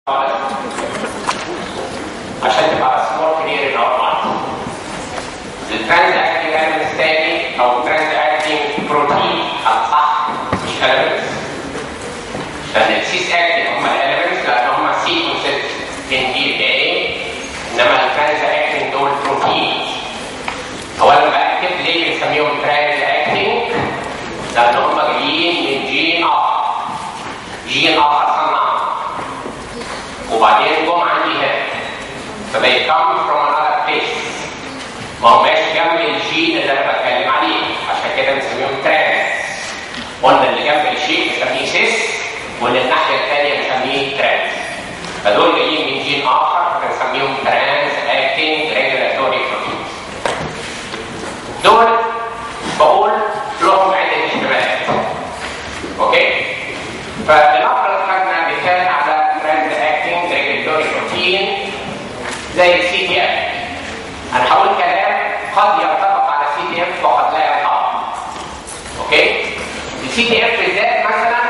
عشان تبقى سمول كلير ان اور مايند الترانز اكتنج elements تاني او ترانز اكتنج بروتين الصح مش elements لان السيس اكتنج هم الاليمنتس لان هم سيكونسز من دي ان ايه انما الترانز اكتنج دول بروتينز اولا باكد ليه بنسميهم ترانز اكتنج لان هم جايين من جين اخر جين اخر صنعه وبعدين جم عندي هنا فبي come from another place ما هماش جنب الجين اللي انا بتكلم عليه عشان كده بنسميهم ترانس قلنا اللي جنب الشيء بنسميه سيس واللي الناحيه الثانيه بنسميه ترانس فدول جايين من جين اخر فبنسميهم ترانس اكتنج ريجولاتوري بروتينز دول بقول لهم عده احتمالات اوكي فلنفرض خدنا مثال على ترانس اكتنج ريجولاتوري بروتين زي السي تي اف انا هقول كلام قد ينطبق على السي تي اف وقد لا ينطبق اوكي السي تي اف بالذات مثلا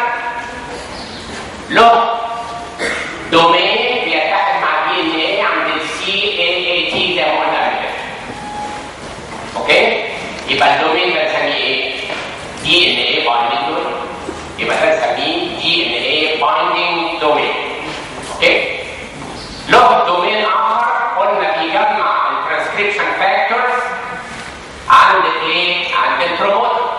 له دومين بيتحد مع الدي ان ايه عند السي اي اي تي زي ما قلنا قبل كده اوكي يبقى الدومين ده نسميه ايه دي ان ايه بايندينج دومين يبقى ده نسميه دي ان ايه بايندينج دومين اوكي له دومين اخر قلنا بيجمع الترانسكريبشن فاكتورز عند الايه؟ عند البروموتر.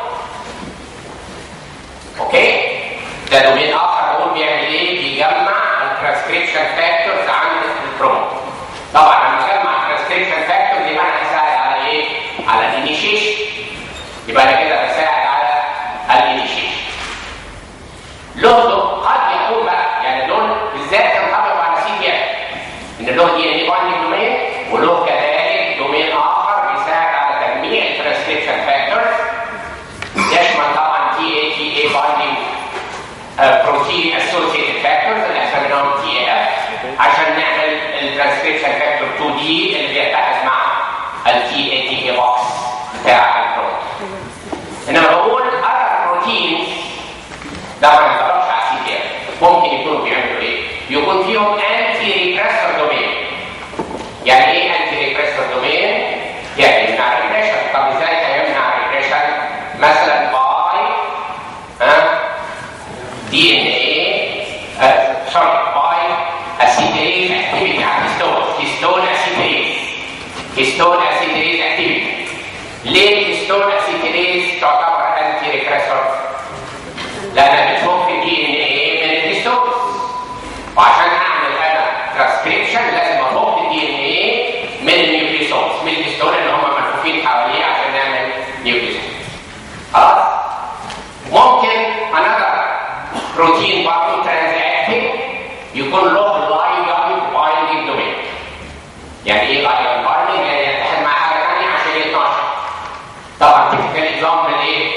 اوكي؟ ده دومين اخر بقول بيعمل ايه؟ بيجمع الترانسكريبشن فاكتورز عند البروموتر. طبعا لما اجمع الترانسكريبشن فاكتورز يبقى انا هساعد على ايه؟ على الانيشيشن. يبقى انا كده بساعد على الانيشيشن. له قد يكون بقى يعني دول بالذات ينطبقوا على سي بي اف ان له دي ان اي بايندنج دومين وله كذلك دومين اخر بيساعد على تجميع الترانسكريبشن فاكتورز يشمل طبعا تي اي تي اي بايندنج بروتين اسوسيتد فاكتورز اللي سميناهم تي اي اف عشان نعمل الترانسكريبشن فاكتور 2 دي اللي بيتحد مع التي اي تي اي بوكس بتاع البروتين انما بقول اذر بروتينز ده ما ينطبقش على السي تي اف ممكن يكونوا بيعملوا ايه؟ يكون فيهم انتي ريبريسور دومين يعني ايه انتي ريبريسور دومين؟ يعني يمنع الريبريشن طب ازاي هيمنع الريبريشن؟ مثلا باي ها دي ان ايه سوري باي اسيتيز اكتيفيتي على الهيستون هيستون اسيتيز هيستون اسيتيز اكتيفيتي ليه الهيستون اسيتيز تعتبر انتي ريبريسور؟ لانها بتفك دي ان ايه من الهيستون وعشان اعمل انا ترانسكريبشن لازم افك الدي ان ايه من النيوكليسومز من الهيستون اللي هم ملفوفين حواليه عشان نعمل نيوكليسوم خلاص ممكن انذر بروتين برضه ترانزاكتنج يكون له لايجن بايندنج دومين يعني ايه لايجن بايندنج يعني يتحد مع حاجه ثانيه عشان يتنشط طبعا تكتيكال اكزامبل ايه؟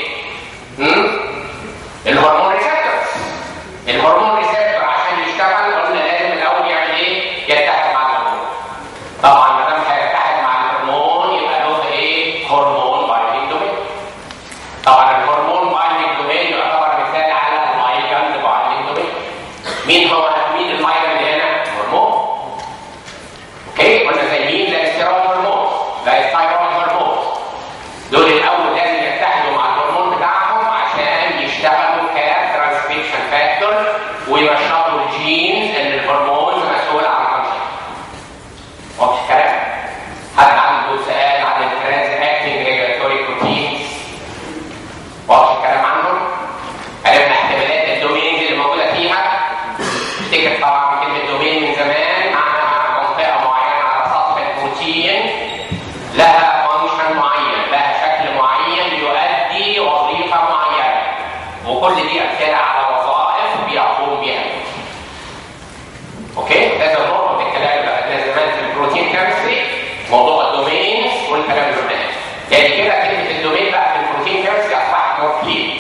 الهرمون ريسبتورز الهرمون ريسبتور عشان يشتغل قلنا لازم الاول يعمل ايه؟ يتحد مع الهرمون طبعا ما دام هيتحد مع الهرمون يبقى له ايه؟ هرمون بايندنج دومين طبعا الهرمون بايندنج دومين يعتبر مثال على اللايجند بايندنج دومين مين هو مين اللايجند هنا؟ هرمون اوكي قلنا زي مين؟ زي الستيرويد هرمون زي الثايرويد هرمون دول الاول لازم يتحدوا مع الهرمون بتاعهم عشان يشتغلوا كترانسكريبشن فاكتور وينشطوا الجينز اللي الهرمون مسؤول عن تنشيطها. واضح الكلام؟ حد عنده سؤال عن الترانز اكتنج ريجولاتوري بروتينز؟ واضح الكلام عنهم؟ عرفنا احتمالات الدومينز اللي موجوده فيها افتكر طبعا كلمه دومين من زمان معناها منطقه معينه على سطح البروتين لها فانكشن معين لها شكل معين يؤدي وظيفه معينه وكل دي امثله على وظائف بيقوم بها اوكي ده زي نقطه الكلام اللي خدناه زمان في البروتين كيمستري موضوع الدومينز والكلام اللي قلناه يعني كده كلمه الدومين بقى في البروتين كيمستري اصبحت مور كلير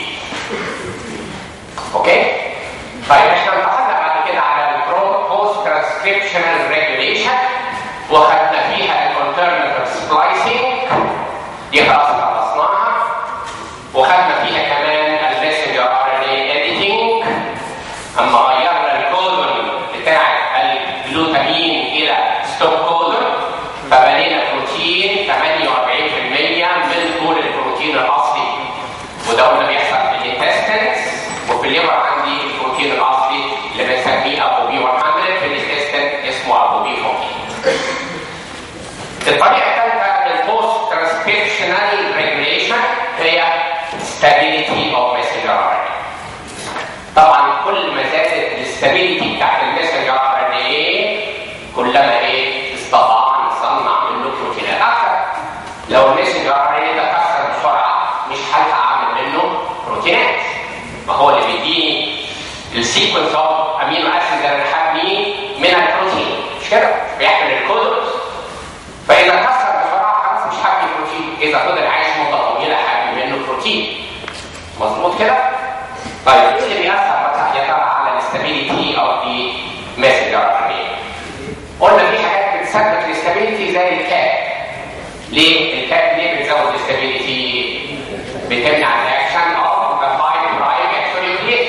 اوكي طيب احنا انتقلنا بعد كده على البوست ترانسكريبشنال ريجوليشن وخدنا فيها الالترناتيف سبلايسنج دي خلاص خلصناها وخدنا فيها كمان المسنجر ار ان اي اديتنج اما غيرنا الكودون بتاع الجلوتامين الى ستوب كودر فبنينا بروتين 48% من طول البروتين الاصلي وده اللي بيحصل في الانتستنس وفي الليفر عندي البروتين الاصلي اللي بنسميه ابو بي 100 في الانتستن اسمه ابو بي 40 الطريقه الثالثه للبوست ترانسكريبشنال ريجوليشن هي stability of messenger RNA طبعا كل ما زادت الاستابيليتي بتاعت المسنجر ار ان ايه كلما ايه استطاع نصنع منه بروتينات اكثر لو المسنجر ار ان ايه ده كسر بسرعه مش هلحق اعمل منه بروتينات ما هو اللي بيديني السيكونس اوف امينو اسيد اللي انا حابني من البروتين مش كده بيحمل الكودونز فاذا كسر بسرعه خلاص مش حابني بروتين اذا فضل عايش مده طويله حابني منه بروتين مظبوط كده طيب ايه اللي بيأثر بقى يا ترى على الاستابيليتي او دي ماسنجر ار ان قلنا في حاجات بتثبت الاستابيليتي زي الكاب ليه؟ الكاب ليه بتزود الاستابيليتي؟ بتمنع الرياكشن اوف ذا 5 برايم اكسونيوكليز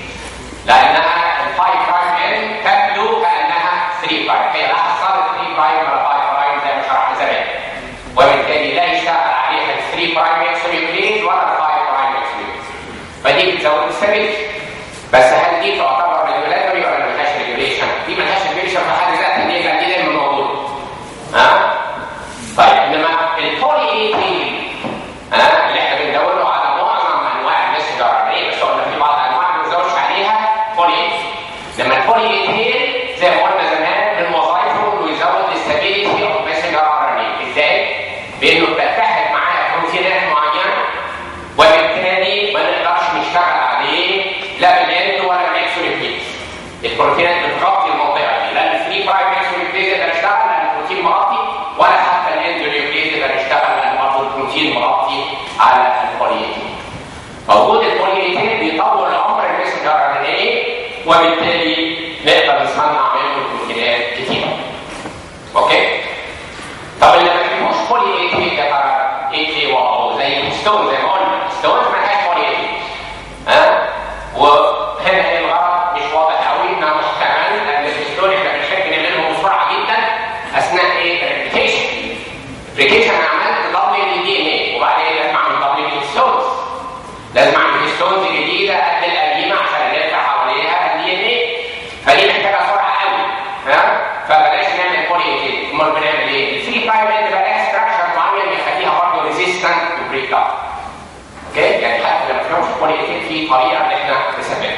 لانها ال 5 برايم ان تبدو كانها 3 برايم هي لا حصلت 3 برايم ولا 5 برايم زي ما شرحنا زمان وبالتالي لا يشتغل عليها ال 3 برايم اكسونيوكليز ولا ال 5 برايم اكسونيوكليز فدي بتزود الاستابيليتي بس هل دي تعتبر ريجولاتوري ولا ملهاش ريجوليشن؟ دي ملهاش ريجوليشن في حد ذاتها ليه؟ لان دي دايما موجوده. ها؟ طيب انما البولي ايتين ها اللي احنا بندوره على معظم انواع المسجر ار بس قلنا في بعض انواع ما بنزودش عليها بولي ايتين. لما البولي ايتين زي ما قلنا زمان من وظائفه انه يزود الاستابيليتي اوف مسجر ار ازاي؟ بانه بتتحد معاه بروتينات معينه وبالتالي ما نقدرش نشتغل عليه لا بالاند ولا بالاكسوليبليز البروتينات بتغطي المنطقه دي لا الفري برايم اكسوليبليز يقدر يشتغل لان البروتين مغطي ولا حتى الاندوليبليز يقدر يشتغل لان برضه البروتين مغطي على البوليتين وجود البوليتين بيطول عمر المسنجر ار ان ايه وبالتالي نقدر نصنع منه بروتينات كتيره اوكي طب اللي ما فيهوش بولي اي تي ده ترى اي تي واو زي الستون زي ما قلنا الستون ما فيهاش بولي اي تي ها وهنا الغرض مش واضح قوي انها محتمل لان الستون احنا بنحب نعملهم بسرعه جدا اثناء ايه الريبليكيشن ريبليكيشن عملت دبل للدي ان اي وبعدين لازم اعمل دبل للستونز لازم اعمل ستونز جديده قد القديمه عشان نرجع حواليها الدي ان اي فدي محتاجه سرعه قوي ها فبلاش نعمل بولي اي تي امال بنعمل ايه؟ الفري برايم اند بقى لها ستراكشر معين يخليها برضه ريزيستنت تو بريك اب اوكي يعني حتى لما فيهمش بولي اي تي في طريقه ان احنا نثبتها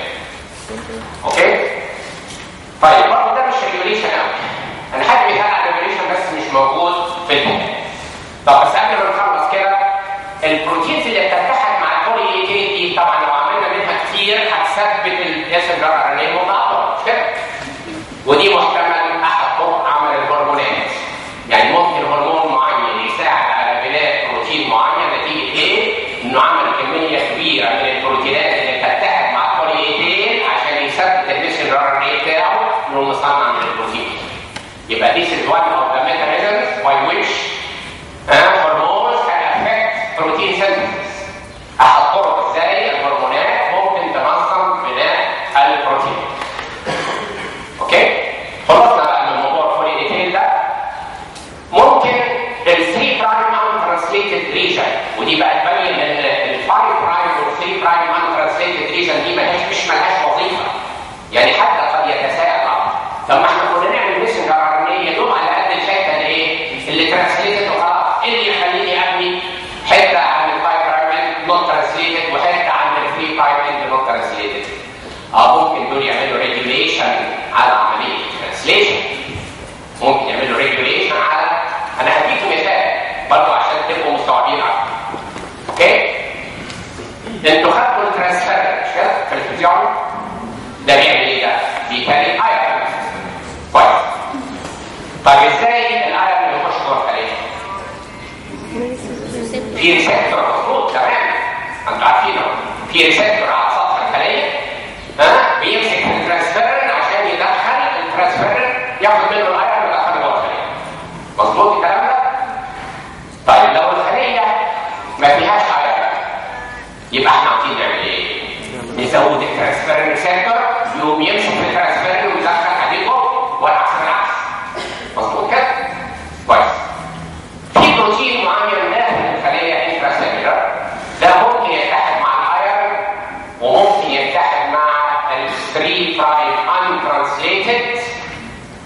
اوكي طيب برضه ده مش ريجوليشن قوي انا حد بيسال على ريجوليشن بس مش موجود في الكتاب طب بس قبل ما نخلص كده البروتينز اللي بتتحد مع البولي اي تي دي طبعا لو عملنا منها كتير هتثبت الاسنجر ار ان اي مش كده ودي محتمل احد طرق عمل الهرمونات يعني ممكن هرمون معين يساعد على بناء بروتين معين نتيجه ايه؟ انه عمل كميه كبيره من البروتينات اللي بتتحد مع البوليتين عشان يثبت المسنجر ار ان اي بتاعه انه مصنع من البروتين. يبقى this is one of the mechanisms by which uh, hormones can affect protein synthesis. احد طرق ازاي الهرمونات ممكن تنظم بناء البروتين. اوكي خلصنا بقى من موضوع الفوليديتين ده ممكن ال 3 برايم ان ترانسليتد ريجن ودي بقى تبين ان ال 5 برايم وال 3 برايم ان ترانسليتد ريجن دي ملهاش مش ملهاش وظيفه يعني حتى قد يتساءل طب ما احنا كنا نعمل ميسنجر ار ان اي يدوم على قد الحته اللي ايه اللي ترانسليتد وخلاص ايه اللي يخليني ابني حته عن ال 5 برايم نوت ترانسليتد وحته عن ال 3 برايم نوت ترانسليتد اه ممكن دول يعملوا ريجوليشن على عمليه الترانسليشن ممكن يعملوا ريجوليشن على انا هديكم مثال برضه عشان تبقوا مستوعبين اكتر اوكي انتوا خدتوا الترانسفير مش كده في الفيزيولوجي ده بيعمل ايه ده؟ بيكلم ايرون كويس طيب ازاي الايرون بيخش جوه الخليه؟ في ريسبتور مظبوط تمام انتوا عارفينه في ريسبتور على سطح الخليه ها بيمسك الترانسفيرن عشان يدخل الترانسفيرن ياخد منه الايرون ويدخله جوه الخليه مظبوط الكلام ده؟ طيب لو الخليه ما فيهاش ايرون يبقى احنا عاوزين نعمل ايه؟ نزود الترانسفيرن ريسبتور يقوم يمسك الترانسفيرن ويدخل عليه جوه والعكس بالعكس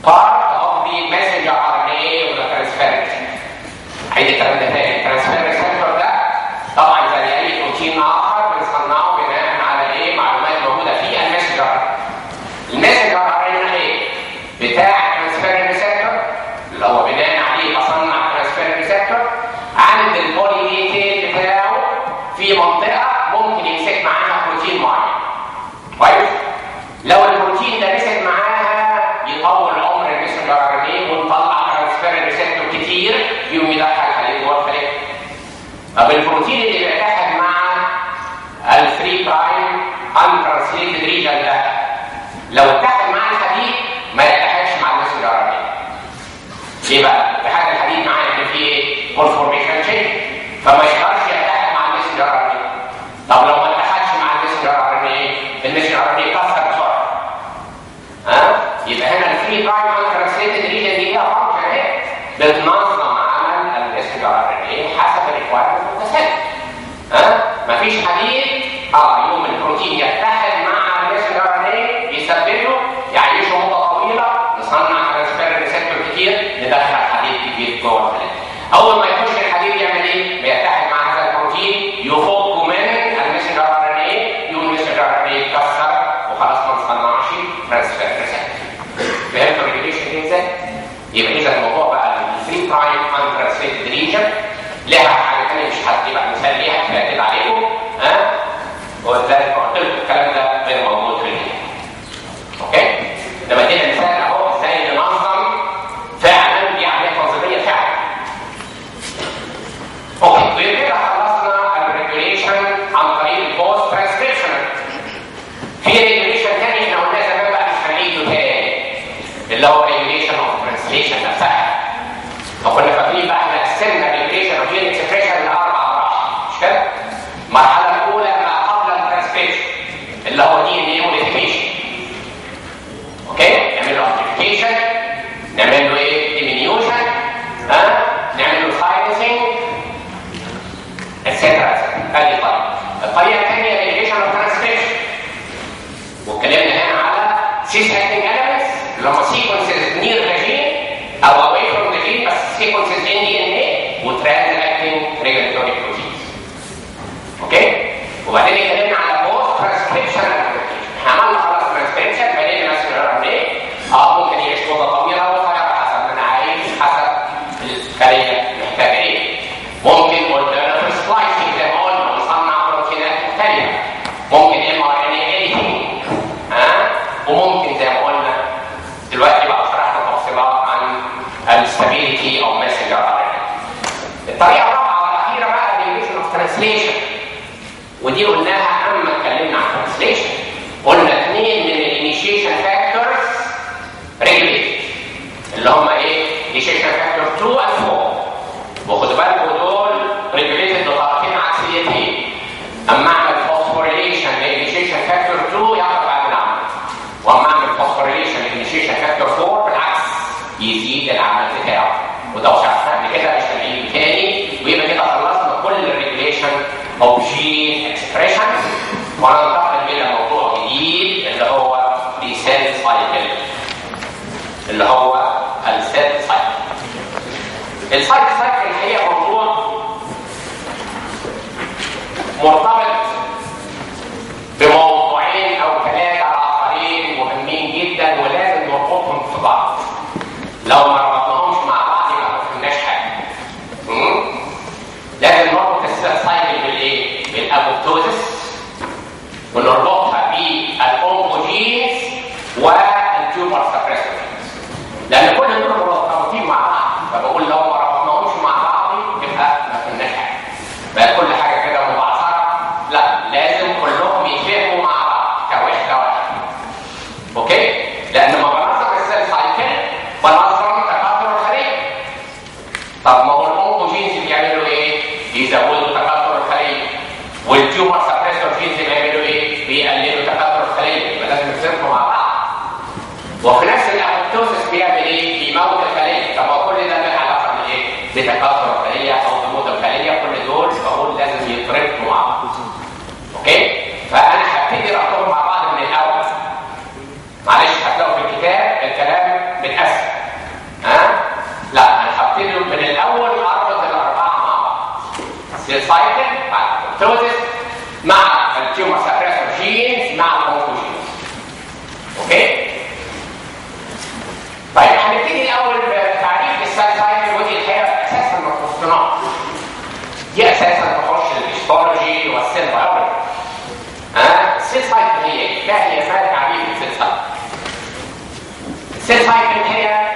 part of the messenger RNA ولا transference عيد الكلام ده تاني transfer receptor ده طبعا زي اي بروتين اخر بنصنعه بناء على ايه معلومات موجوده في المسجر المسجر ار ايه بتاع الترانسفير ريسبتور اللي هو بناء عليه بصنع الترانسفير ريسبتور عند البولي اي تيل بتاعه في منطقه ممكن يمسك معاها بروتين معين كويس لو البروتين ده مسك معاها يطول عمر المسجر ار ونطلع ترانسفير ريسبتور كتير يقوم يدخل حديد جوه الخليه طب البروتين اللي بيتحد مع الفري برايم انترانسليتد ريجن ده لو اتحد مع الحديد ما يتحدش مع المسجر ار ليه بقى؟ اتحاد الحديد معاه ان في ايه؟ كونفورميشن تشينج فما يقدرش يتحد مع المسجر ار طب لو ما اتحدش مع المسجر ار المسجر ار يكسر بسرعه ها؟ يبقى هنا الفري برايم انترانسليتد ريجن دي ليها فانكشن اهي بتنظم عمل المسجر ار حسب الريكوايرمنت المتسلسل ها؟ مفيش حديد اه يوم البروتين يتحد مع المسجر ار يثبته يعيشه مده طويله نصنع ترانسفير ريسبتور كتير ندخل حديد كتير جوه الخلايا اول ما يخش الحديد يعمل ايه؟ بيتحد مع هذا البروتين يفك من المسجر ار ان اي يقوم المسجر ار ان يتكسر وخلاص ما نصنعش ترانسفير ريسبتور فهمتوا الريجوليشن دي ازاي؟ يبقى اذا الموضوع بقى الفري برايم انترانسليتد ريجن لها حاجه ثانيه مش هتبقى مثال ليها كفايه كده عليكم ها؟ ولذلك قلت لكم الكلام ده غير موجود في الكتاب اوكي؟ لما ادينا مثال اهو ازاي ننظم فعلا دي عمليه تنظيميه فعلا اوكي وكده خلصنا الريجوليشن عن طريق البوست ترانسكريبشن في ريجوليشن تاني احنا قلناه زمان بقى مش هنعيده تاني اللي هو ريجوليشن اوف ترانسليشن نفسها فكنا فاكرين بقى احنا قسمنا الريجوليشن اوف جين اكسبريشن لاربع مراحل مش كده؟ المرحله الاولى ما قبل الترانسكريبشن اللي هو دي ان اي موديفيكيشن اوكي؟ نعمل له امبليفيكيشن نعمل له ايه؟ ديمينيوشن ها؟ نعمل له سايلنسنج اتسترا ادي طريقه الطريقه الثانيه ريجوليشن اوف ترانسكريبشن واتكلمنا هنا على سيس اكتنج elements اللي هم سيكونسز نير ذا جين او اواي فروم ذا جين بس سيكونسز ان دي ان اي وترانز اكتنج ريجوليتوري بروتينز اوكي وبعدين اتكلمنا على بوست ترانسكريبشن احنا عملنا خلاص ترانسكريبشن بعدين مثلا ار ان اي اه ممكن يعيش مده طويله وصغيره حسب ما انا عايز حسب الخليه محتاجه ايه ممكن قلنا سلايسنج زي ما قلنا ونصنع بروتينات مختلفه ممكن ام ار ان اي اديتنج ها وممكن زي ما قلنا دلوقتي بقى شرحنا تفصيلات عن الستابيليتي او ماسنجر ار ان الطريقه الرابعه والاخيره بقى الريليشن اوف ترانسليشن ودي قلناها اما اتكلمنا عن ترانسليشن قلنا اثنين من الانيشيشن فاكتورز ريجوليتد اللي هم ايه؟ انيشيشن فاكتور 2 and 4 وخدوا بالكم دول ريجوليتد بطريقتين عكسيتين اما اعمل فوسفوريليشن لانيشيشن فاكتور 2 يقف بعد العمل واما اعمل فوسفوريليشن لانيشيشن فاكتور 4 بالعكس يزيد العمل بتاعه وده شرحنا قبل كده مش هنعيده تاني ويبقى كده خلصنا كل الريجوليشن اوف جين اكسبريشن وننتقل الى موضوع جديد اللي هو السيل سايكل اللي هو السيل سايكل السايكل سايكل هي موضوع مرتبط بموضوعين او ثلاثه اخرين مهمين جدا ولازم نربطهم في بعض لو ما ربطناهمش مع بعض يبقى ما فهمناش حاجه مم؟ لازم نربط السيل سايكل بالايه؟ بالابوبتوزس ونربطها بالاونكوجينز والتيومر سبريسورز لان كل دول مرتبطين مع بعض فبقول لو ما ربطناهمش مع بعض يبقى ما فهمناش حاجه بقى كل حاجه كده مبعثره لا لازم كلهم يتفهموا مع بعض كوحده واحده اوكي لان ما بنظم السيل سايكل بنظم تكاثر الخليه طب ما هو الاونكوجينز بيعملوا ايه؟ بيزودوا تكاثر الخليه والتيومر سبريسور جينز بيعملوا ايه؟ بيقللوا تكاثر الخليه يبقى لازم يتصرفوا مع بعض وفي نفس الابوبتوسس بيعمل ايه؟ بيموت الخليه طب هو كل ده له علاقه بالايه؟ بتكاثر الخليه او بموت الخليه كل دول بقول لازم يتربطوا مع بعض اوكي؟ فانا هبتدي ربطهم مع بعض من الاول معلش هتلاقوا في الكتاب الكلام متقسم طيب هنبتدي الاول بتعريف السيل سايكل ودي الحقيقه اساسا ما تخصناش دي اساسا تخش الهيستولوجي والسيل بيولوجي ها السيل سايكل هي ايه؟ ما هي ما تعريف السيل سايكل؟ السيل سايكل هي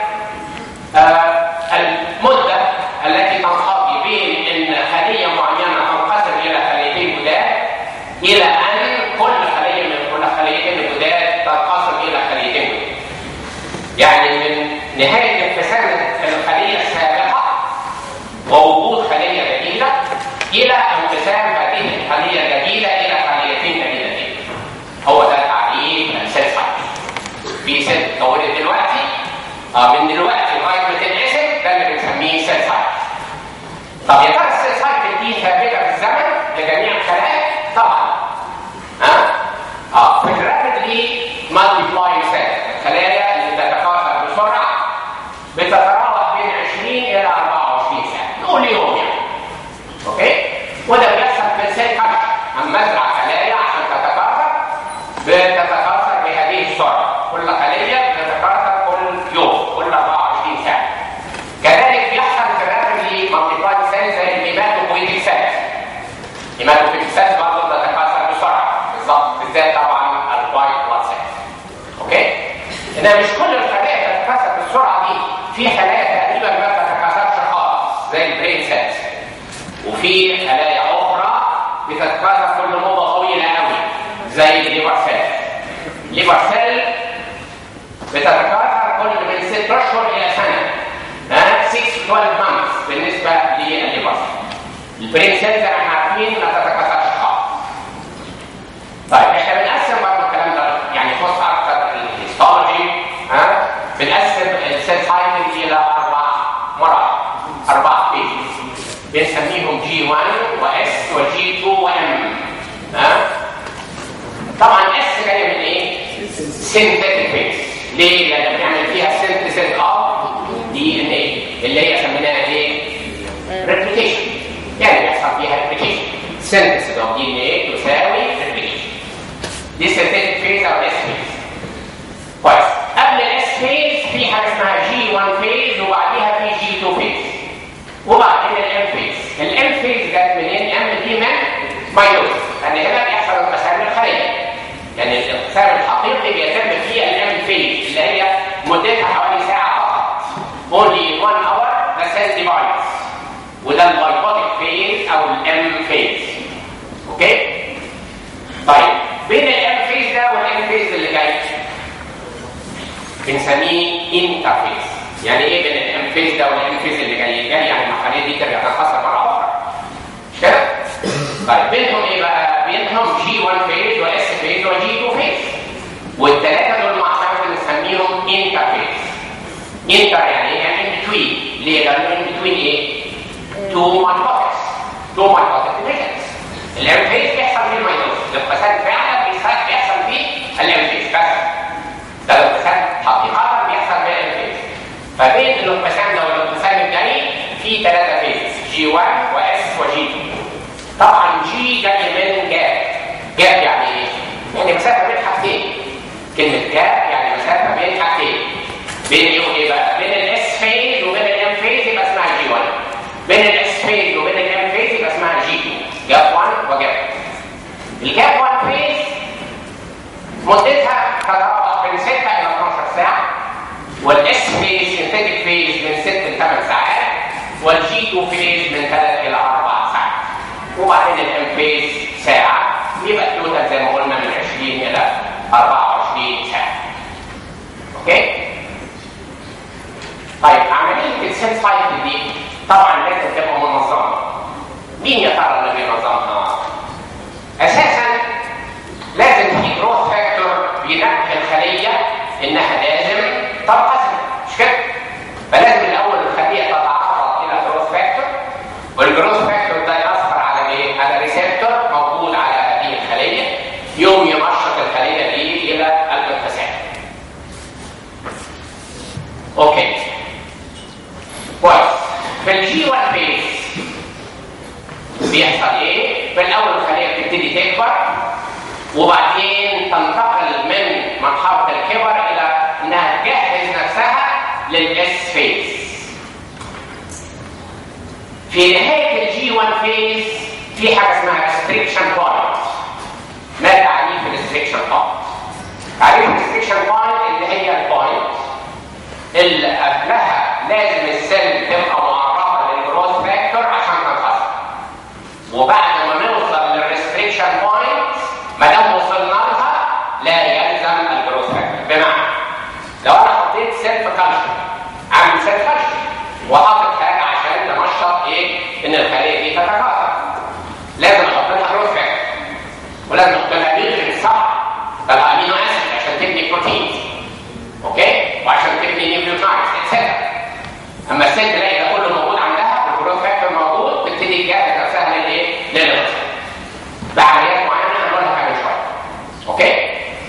آه المده التي تنقضي بين ان خليه معينه تنقسم الى خليتين جداد الى ان كل خليه من كل خليتين الجداد تنقسم الى خليتين جداد. يعني من نهايه انقسام الخليه السابقه ووجود خليه جديده الى انقسام هذه الخليه الجديده الى خليتين جديدتين. هو ده تعريف السيل سايكل. في سيل اتولد دلوقتي اه من دلوقتي لغايه ما تنقسم ده اللي بنسميه سيل سايكل. طب يا ترى السيل سايكل دي ثابته في الزمن لجميع الخلايا؟ طبعا. ها؟ اه في الرابيدلي مالتيبلاي سيل الخلايا اللي بتتكاثر بسرعه بتتراوح بين 20 الى 24 سنه نقول يوم يعني. اوكي؟ وده بيحصل في السيل كلتشر اما ازرع خلايا عشان تتكاثر بتتكاثر بهذه السرعه كل خليه بتتكاثر كل يوم كل 24 ساعه كذلك بيحصل في الرابيدلي مالتيبلاي سيل زي الهيماتوبويتيك سيلز الهيماتوبويتيك سيلز برضه بتتكاثر بسرعه بالظبط بالذات طبعا الوايت بلاد سيلز اوكي انما مش كل الخلايا بتتكاثر بالسرعه دي في خلايا تقريبا ما بتتكاثرش خالص زي البرين سيلز وفي خلايا اخرى بتتكاثر كل مده طويله قوي زي الليفر سيل الليفر سيل بتتكاثر كل من 6 اشهر الى سنه ها 6 12 months بالنسبه للليفر سيل البرين سيل زي ما احنا عارفين ما تتكاثرش خالص طيب احنا بنقسم برضه الكلام ده يعني يخص اكثر الهيستولوجي ها بنقسم السيل سايكل الى اربع مراحل اربع فيز بنسميهم جي 1 واس وجي 2 وام ها طبعا اس جايه من ايه؟ سينثيتيك فيز ليه؟ لان بنعمل فيها سينثيسيس اوف دي ان ايه اللي هي سميناها ايه؟ ريبليكيشن يعني بيحصل فيها ريبليكيشن سينثيسيس اوف دي ان ايه تساوي ريبليكيشن دي سينثيتيك فيز او اس فيز كويس قبل الاس فيز في حاجه اسمها جي 1 فيز وبعديها في جي 2 فيز وبعدين الام فيز الام فيز جت منين؟ ام دي من مايوس لان هنا بيحصل انقسام الخليه يعني الانقسام الحقيقي بيتم فيه الام فيز اللي هي مدتها حوالي ساعه فقط only one hour the cell divides وده المايكوتيك فيز او الام فيز اوكي طيب بين الام فيز ده والام فيز اللي جاي بنسميه انترفيز يعني ايه بين الام فيز ده والام فيز اللي جاي جاي يعني الخليه دي ترجع تنحصر مره اخرى مش كده طيب بينهم ايه بقى بينهم جي 1 فيز واس فيز وجي 2 فيز والثلاثه دول مع بعض بنسميهم انترفيز انتر يعني ايه يعني ان بتوين ليه لانه ان بتوين ايه تو مايكوتكس تو مايكوتك ديفيجنز الام فيز بيحصل فيه الميتوز الانقسام فعلا بيحصل بيحصل فيه الام فيز بس ده الانقسام حقيقه بيحصل فيه الام فيز فبين الانقسام ده والانقسام الجاي في ثلاثه فيز جي 1 واس وجي 2 طبعا جي جاي من جاب جاب يعني ايه؟ يعني مسافه بين حاجتين كلمه جاب يعني مسافه بين حاجتين بين ايه وايه بقى؟ بين الاس فيز وبين الام فيز يبقى اسمها جي 1 بين الاس فيز وبين الام فيز يبقى اسمها جي 2 جاب 1 وجاب الجاب 1 فيز مدتها تتراوح بين 6 الى 12 ساعه والاس فيز سينثيتيك فيز من 6 ل 8 ساعات والجي 2 فيز من 3 الى 4 ساعات وبعدين الام فيز ساعه يبقى التوتال زي ما قلنا من 20 الى 24 ساعه اوكي طيب عمليه السيل سايكل دي طبعا لازم تبقى منظمه مين يا ترى اللي بينظمها اساسا لازم في جروث فاكتور بينبه الخليه انها لازم تنقسم مش كده فلازم الاول الخليه تتعرض الى جروث فاكتور والجروث فاكتور ده ياثر على ايه على ريسبتور موجود على هذه الخليه يوم ينشط الخليه دي الى الانقسام اوكي كويس في الجي 1 فيز بيحصل للاس فيز في نهايه الجي 1 فيز في حاجه اسمها ريستريكشن بوينت ما تعريف الريستريكشن بوينت تعريف الريستريكشن بوينت اللي هي البوينت اللي قبلها لازم السيل تبقى معرضه للجروث فاكتور عشان تنقسم وبعد ما نوصل للريستريكشن بوينت ما دام وصلنا لها لا يلزم الجروث فاكتور بمعنى لو انا حطيت سيلف كالشر عامل سيلف كالشر وحاطط حاجه عشان تنشط ايه ان الخليه دي تتكاثر لازم احط لها جروث فاكتور ولازم احط لها نيوترينز صح بقى امينو اسيد عشان تبني بروتينز اوكي وعشان تبني نيوكليوتايدز اتسيترا اما الست تلاقي ده كله موجود عندها والجروث فاكتور موجود تبتدي تجهز نفسها للايه؟ للغسل بعمليات معينه هنقولها كمان شويه اوكي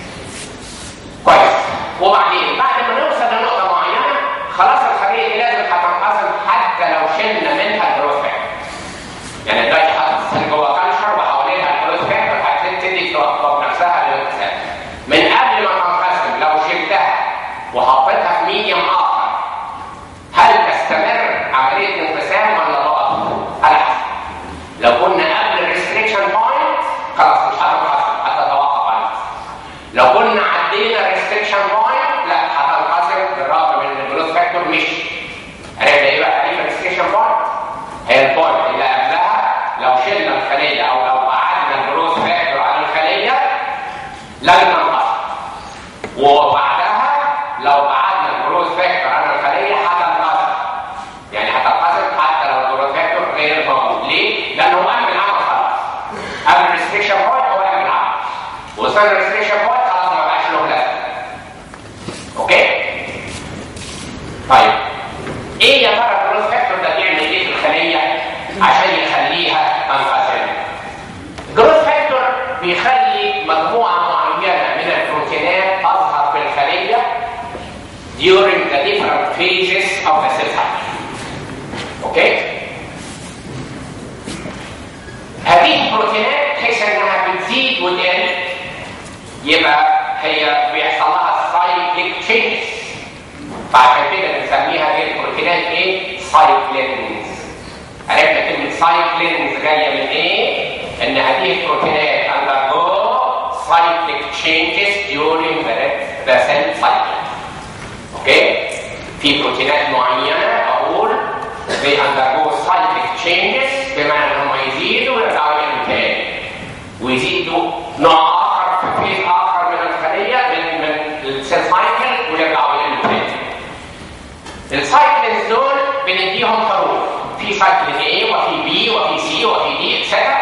كويس وبعدين بعد ما نوصل لنقطه معينه خلاص الخليه دي لازم هتنقسم حتى لو شلنا منها الجروث فاكتور يعني دلوقتي حاطط السيل جوه كالشر وحواليها الجروث فاكتور هتبتدي توظف نفسها للغسل من قبل ما تنقسم لو شلتها وحطيتها في ميديم اخر هل تستمر عمليه الانقسام ولا تقف؟ على حسب لو كنا قبل الريستريكشن بوينت خلاص مش هتنقسم هتتوقف عن الانقسام لو كنا عدينا الريستريكشن بوينت لا هتنقسم بالرغم من ان الجروث فاكتور مشي عرفنا ايه بقى تعريف الريستريكشن بوينت؟ هي البوينت اللي قبلها لو شلنا الخليه او لو قعدنا الجروث فاكتور على الخليه لن تنقسم وبعدها لو بعدنا الجروث فاكتور على الخليه هتنقسم يعني هتنقسم حتى لو الجروث فاكتور غير موجود ليه؟ لانه قام بالعمل خلاص قبل الريستريكشن بوينت هو قام بالعمل وصل الريستريكشن بوينت خلاص ما بقاش له لازمه اوكي؟ طيب ايه يا ترى الجروث فاكتور ده بيعمل ايه في الخليه عشان يخليها تنقسم؟ الجروث فاكتور بيخلي مجموعه معينه من البروتينات تظهر في الخليه during the different phases of the cell cycle. اوكي؟ هذه البروتينات بحيث انها بتزيد وتقل يبقى هي بيحصل لها سايكليك تشينجز فعشان كده بنسميها دي البروتينات ايه؟ سايكلينز عرفنا كلمة سايكلينز جاية من ايه؟ ان هذه البروتينات undergo cyclic changes during the, the cell cycle. اوكي؟ في بروتينات معينة اقول they undergo cyclic changes بمعنى انهم يزيدوا ويرجعوا يقلوا تاني ويزيدوا نوع اخر في فيز اخر من الخلية من من السيل سايكل ويرجعوا يقلوا تاني. السايكلز دول بنديهم حروف في سايكل A وفي B وفي C وفي D اتسترا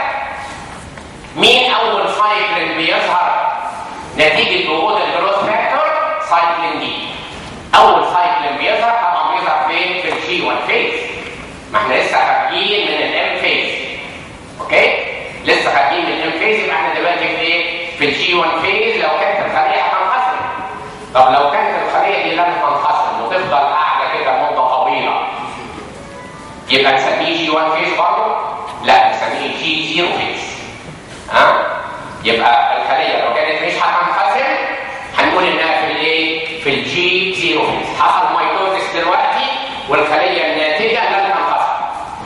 مين اول سايكل بيظهر نتيجه وجود الجروث فاكتور سايكلين دي اول سايكل بيظهر طبعا بيظهر فين في الجي 1 فيز ما احنا لسه خارجين من الام فيز اوكي لسه خارجين من الام فيز يبقى احنا دلوقتي في ايه في الجي 1 فيز لو كانت الخليه هتنقسم طب لو كانت الخليه دي لم تنقسم وتفضل قاعده كده مده طويله يبقى نسميه جي 1 فيز برضه؟ لا نسميه جي 0 فيز ها يبقى الخليه لو كانت مش هتنقسم هنقول انها في الايه في الجي 0 فيز حصل ميتوزيس دلوقتي والخليه الناتجه لن تنقسم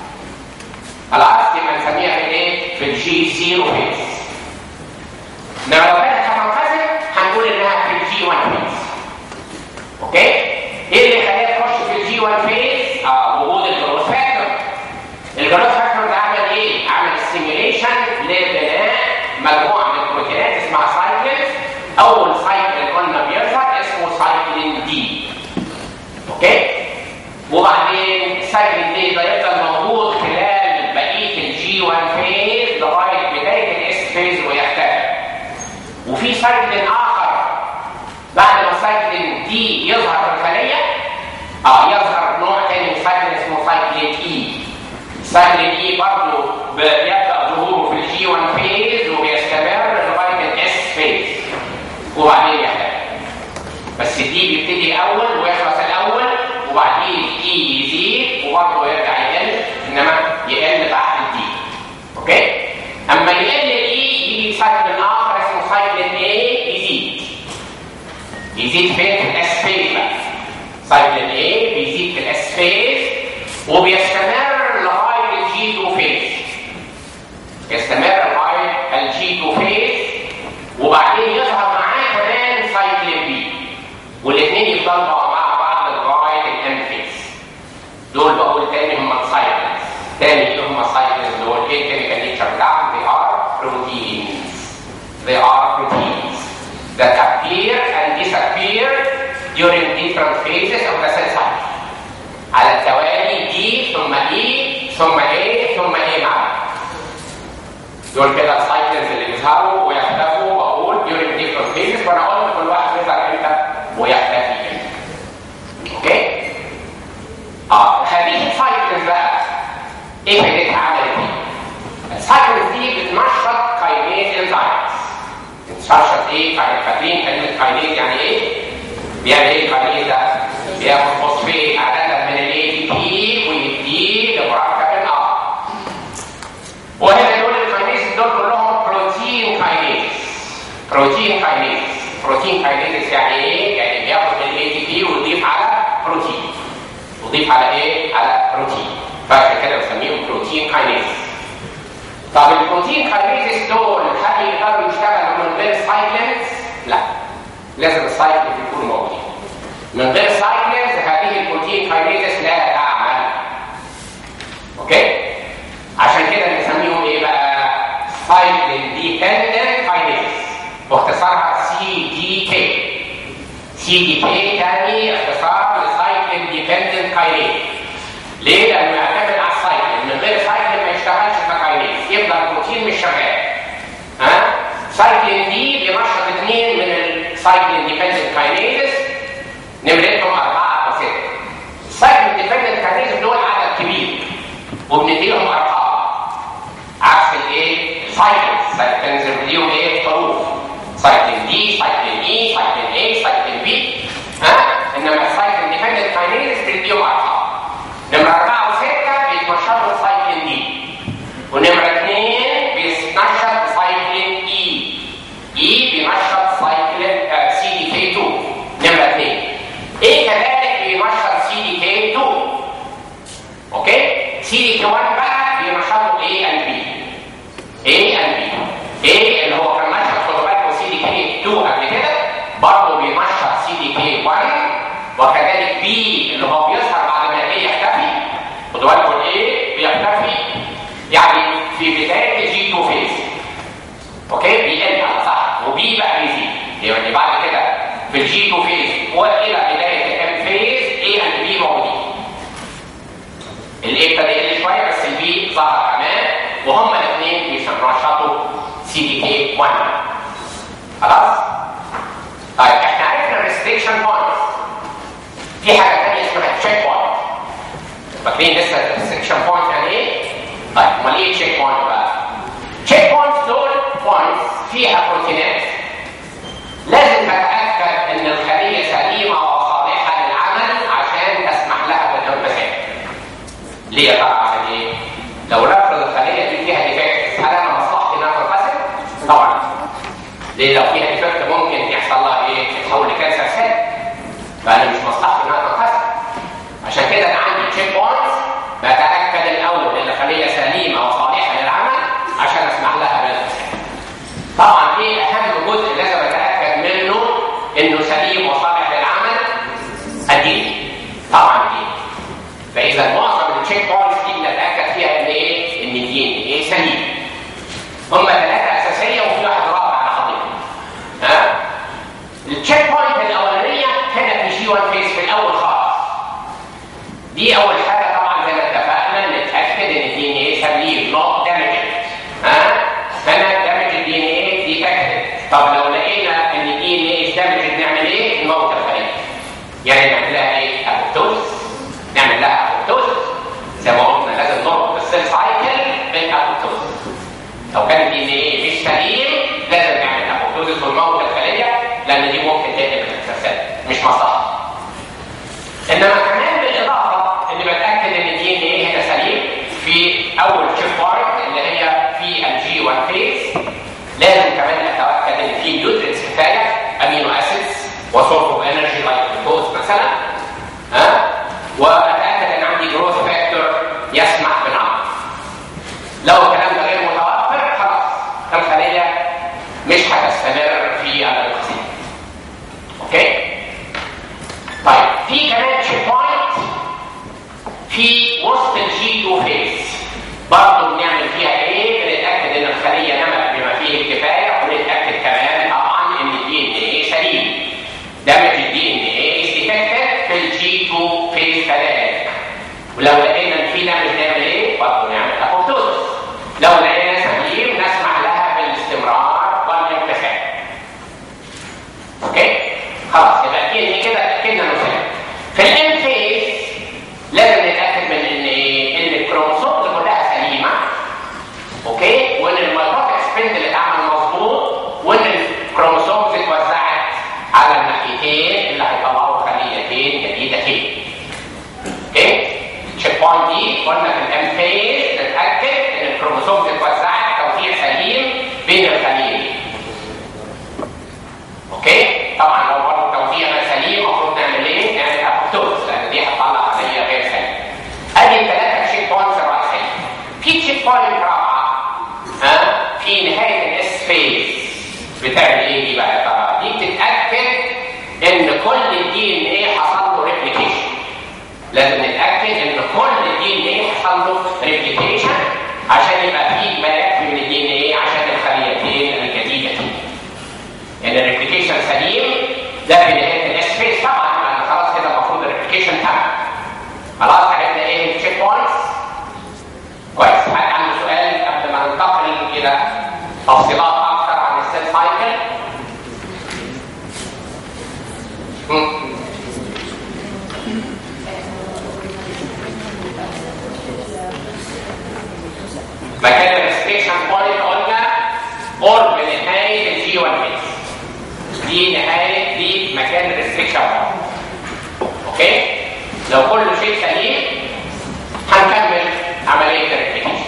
خلاص يبقى نسميها في الايه في الجي 0 فيز انما لو كانت هتنقسم هنقول انها في الجي 1 فيز اوكي ايه اللي يخليها تخش في الجي 1 فيز اه وجود الجروث فاكتور الجروث فاكتور ده عمل ايه عمل ستيميوليشن لبناء مجموعه من البروتينات اسمها سايكلز اول سايكل قلنا بيظهر اسمه سايكلين دي اوكي وبعدين السايكلين دي ده يفضل موجود خلال بقيه الجي 1 فيز لغايه بدايه الاس فيز ويختفي وفي سايكلين اخر بعد ما سايكلين دي يظهر في الخليه اه يظهر نوع تاني من سايكلين اسمه سايكلين اي سايكلين اي برضه بيبدا ظهوره في الجي 1 فيز وبيستمر لغايه الاس فيز وبعدين يختفي بس دي بيبتدي اول ويخلص الاول وبعدين اي يزيد وبرضه يرجع يقل انما يقل بعد الدي اوكي اما يقل الاي يجي سايكلين اخر اسمه سايكلين اي يزيد يزيد فين في الاس فيز بقى سايكلين اي وبيستمر لغايه الجي 2 فيز يستمر لغايه الجي 2 فيز وبعدين يظهر معاه كمان سايكلين بي والاثنين يفضلوا مع بعض لغايه الام فيز دول بقول تاني هم السايكلز تاني ايه هم السايكلز دول ايه الكيميكال نيتشر بتاعهم they are proteins they are proteins that appear and disappear during different phases of the cell cycle على التوالي دي ثم اي ثم ايه ثم ايه مع بعض. دول كده السايكلز اللي بيظهروا ويختفوا واقول during different phases وانا قلت كل واحد بيظهر امتى ويختفي امتى. اوكي؟ اه هذه السايكلز بقى ايه فائدتها عملت ايه؟ السايكلز دي بتنشط كاينيز انزيمز بتنشط ايه؟ كاين- فاكرين كلمه كاينيز يعني ايه؟ بيعمل ايه الكاينيز ده؟ بياخد فوسفيت عدد من الاي تي بي ويديه لمركب الاخر وهنا دول الكاينيز دول كلهم بروتين كاينيز بروتين كاينيز بروتين كاينيز يعني ايه؟ يعني بياخد من الاي تي بي ويضيف على بروتين يضيف على ايه؟ على بروتين فعشان كده بنسميهم بروتين كاينيز طب البروتين كاينيز دول هل يقدروا يشتغلوا من غير سايكلينز؟ لا لازم السايكلينز يكونوا موجودين من غير سايكلينز هذه البروتين كاينيز لا تعمل اوكي؟ عشان كده بنسميهم ايه بقى؟ سايكلين ديبندنت كاينيز واختصارها سي دي كي سي دي كي تاني اختصار لسايكلين ديبندنت كاينيز ليه؟ لانه يعتمد على السايكلين من غير سايكلين ما يشتغلش ككاينيز يفضل البروتين مش شغال ها؟ سايكلين دي بينشط اثنين من السايكلين ديبندنت كاينيز نمرتهم اربعه او سته السايكلين ديبندنت كاينيز دول عدد كبير وبنديهم ارقام عكس الايه؟ السايكلز سايكلز بنديهم ايه؟ حروف سايكلين دي سايكلين اي سايكلين اي سايكلين بي ها؟ انما السايكلين ديبندنت كاينيز بنديهم ارقام نمرة أربعة وستة بيتنشطوا سايكلين دي ونمرة اثنين بيتنشط سايكلين اي اي بينشط سايكلين سي دي كي 2 نمرة اثنين ايه كذلك بينشط سي دي كي 2 اوكي سي دي كي 1 بقى بينشطوا اي ان بي اي ان بي ايه اللي هو كان نشط خدوا بالكم سي دي كي 2 قبل كده برضه بينشط سي دي كي 1 وكذلك بي اللي هو بيظهر بعد ما الايه يختفي خدوا بالكم الايه بيختفي يعني في بدايه الجي 2 فيز اوكي بيقل على صح وبي بقى بيزيد يعني بعد كده في الجي 2 فيز والى بدايه الام فيز اي اند بي موجودين الاي ابتدى يقل شويه بس البي ظهر كمان وهما الاثنين بينشطوا سي دي كي 1 خلاص؟ طيب احنا عرفنا الريستريكشن بوينت في حاجه ثانيه اسمها تشيك بوينت فاكرين لسه الريستريكشن بوينت يعني ايه؟ طيب امال ايه تشيك بوينت بقى؟ تشيك بوينت دول بوينتس فيها بروتينات لازم تتاكد ان الخليه سليمه وصالحه للعمل عشان تسمح لها بالانقسام ليه يا ترى عشان ايه؟ لو نفرض الخليه دي فيها ديفكت هل انا مصلحتي انها تنقسم؟ طبعا ليه لو فيها ديفكت ممكن يحصل لها ايه؟ تتحول لكانسر سيل فانا مش مصلحتي انها تنقسم عشان كده انا عندي تشيك بوينتس بتاكد الاول ان الخليه سليمه وصالحه للعمل عشان اسمح لها بالانقسام طبعا ايه اهم جزء لازم اتاكد منه انه سليم وصالح للعمل الدين طبعا الدين فاذا معظم التشيك بوينتس دي بنتاكد فيها ان ايه؟ ان الدين ايه سليم. هم ثلاثه اساسيه وفي واحد رابع على حضرتك. ها؟ التشيك بوينت الاولانيه هنا في جي 1 فيس في الاول خالص. دي اول حاجه طبعا زي ما اتفقنا نتاكد ان الدي ان ايه سليم نوت دامجد. ها؟ هنا دامج الدي ان ايه ديتكتد. طب لو لقينا ان الدي ان ايه دامجد نعمل ايه؟ نموت الخليه. يعني نعمل لها ايه؟ ابوبتوزس. نعمل لها ابوبتوزس زي ما قلنا لازم نربط السيل سايكل بالابوبتوزس لو كان الدي ان ايه مش سليم لازم نعمل ابوبتوزس ونموت الخليه لان دي ممكن تقلب الانسان مش مصلحه انما كمان بالاضافه اني بتاكد ان الدي ان ايه هنا سليم في اول تشيب بوينت اللي هي في الجي 1 فيز لازم كمان اتاكد ان في نيوترينز كفايه امينو اسيدز وسورس اوف انرجي لايك جلوكوز مثلا ها واتاكد ان عندي جروث فاكتور في وسط الجي 2 فيز برضه بنعمل فيها ايه؟ بنتاكد ان الخليه نمت بما فيه الكفايه ونتاكد كمان طبعا ان الدي ان ايه سليم. دمج الدي ان ايه از ديتكتد في الجي 2 فيز كذلك. ولو لقينا ان في دمج نعمل ايه؟ برضه نعمل ابوبتوزس. لو لقينا سليم نسمح لها بالاستمرار والانقسام. اوكي؟ خلاص يبقى دي كده اتاكدنا انه سليم. في الام فيز لازم نتاكد من ان ايه؟ ان الكروموسومز كلها سليمه اوكي؟ وان الميتوتك سبند اللي اتعمل مظبوط وان الكروموسومز اتوزعت على الناحيتين اللي هيطلعوا خليتين جديدتين. اوكي؟ التشيك بوينت دي قلنا في الام فيز نتاكد ان الكروموسومز اتوزعت توزيع سليم بين الخليتين. اوكي؟ طبعا لو برضه توزيع غير سليم المفروض نعمل ايه؟ نعمل ابوبتوز لان دي هتطلع خليه غير سليمه. ادي الثلاثه تشيك بوينتس الرئيسيه. في تشيك بوينت رابعه ها في نهايه الاس فيز بتعمل ايه دي بقى يا ترى؟ دي بتتاكد ان كل الدي ان ايه حصل له ريبليكيشن. لازم نتاكد ان كل الدي ان ايه حصل له ريبليكيشن عشان يبقى في ما يكفي من الدي ان ايه عشان الخليتين الجديدتين. ان يعني الريبليكيشن سليم ده في نهايه الاس فيز طبعا لان خلاص كده المفروض الريبليكيشن تم. خلاص عرفنا ايه التشيك بوينتس؟ كويس حد عنده سؤال قبل ما ننتقل الى تفصيلات اكثر عن السيل سايكل؟ مكان الريستريكشن بوينت قلنا قرب نهايه الجي 1 فيز دي نهايه دي مكان الريستريكشن بوينت اوكي لو كل شيء سليم هنكمل عمليه الريبليكيشن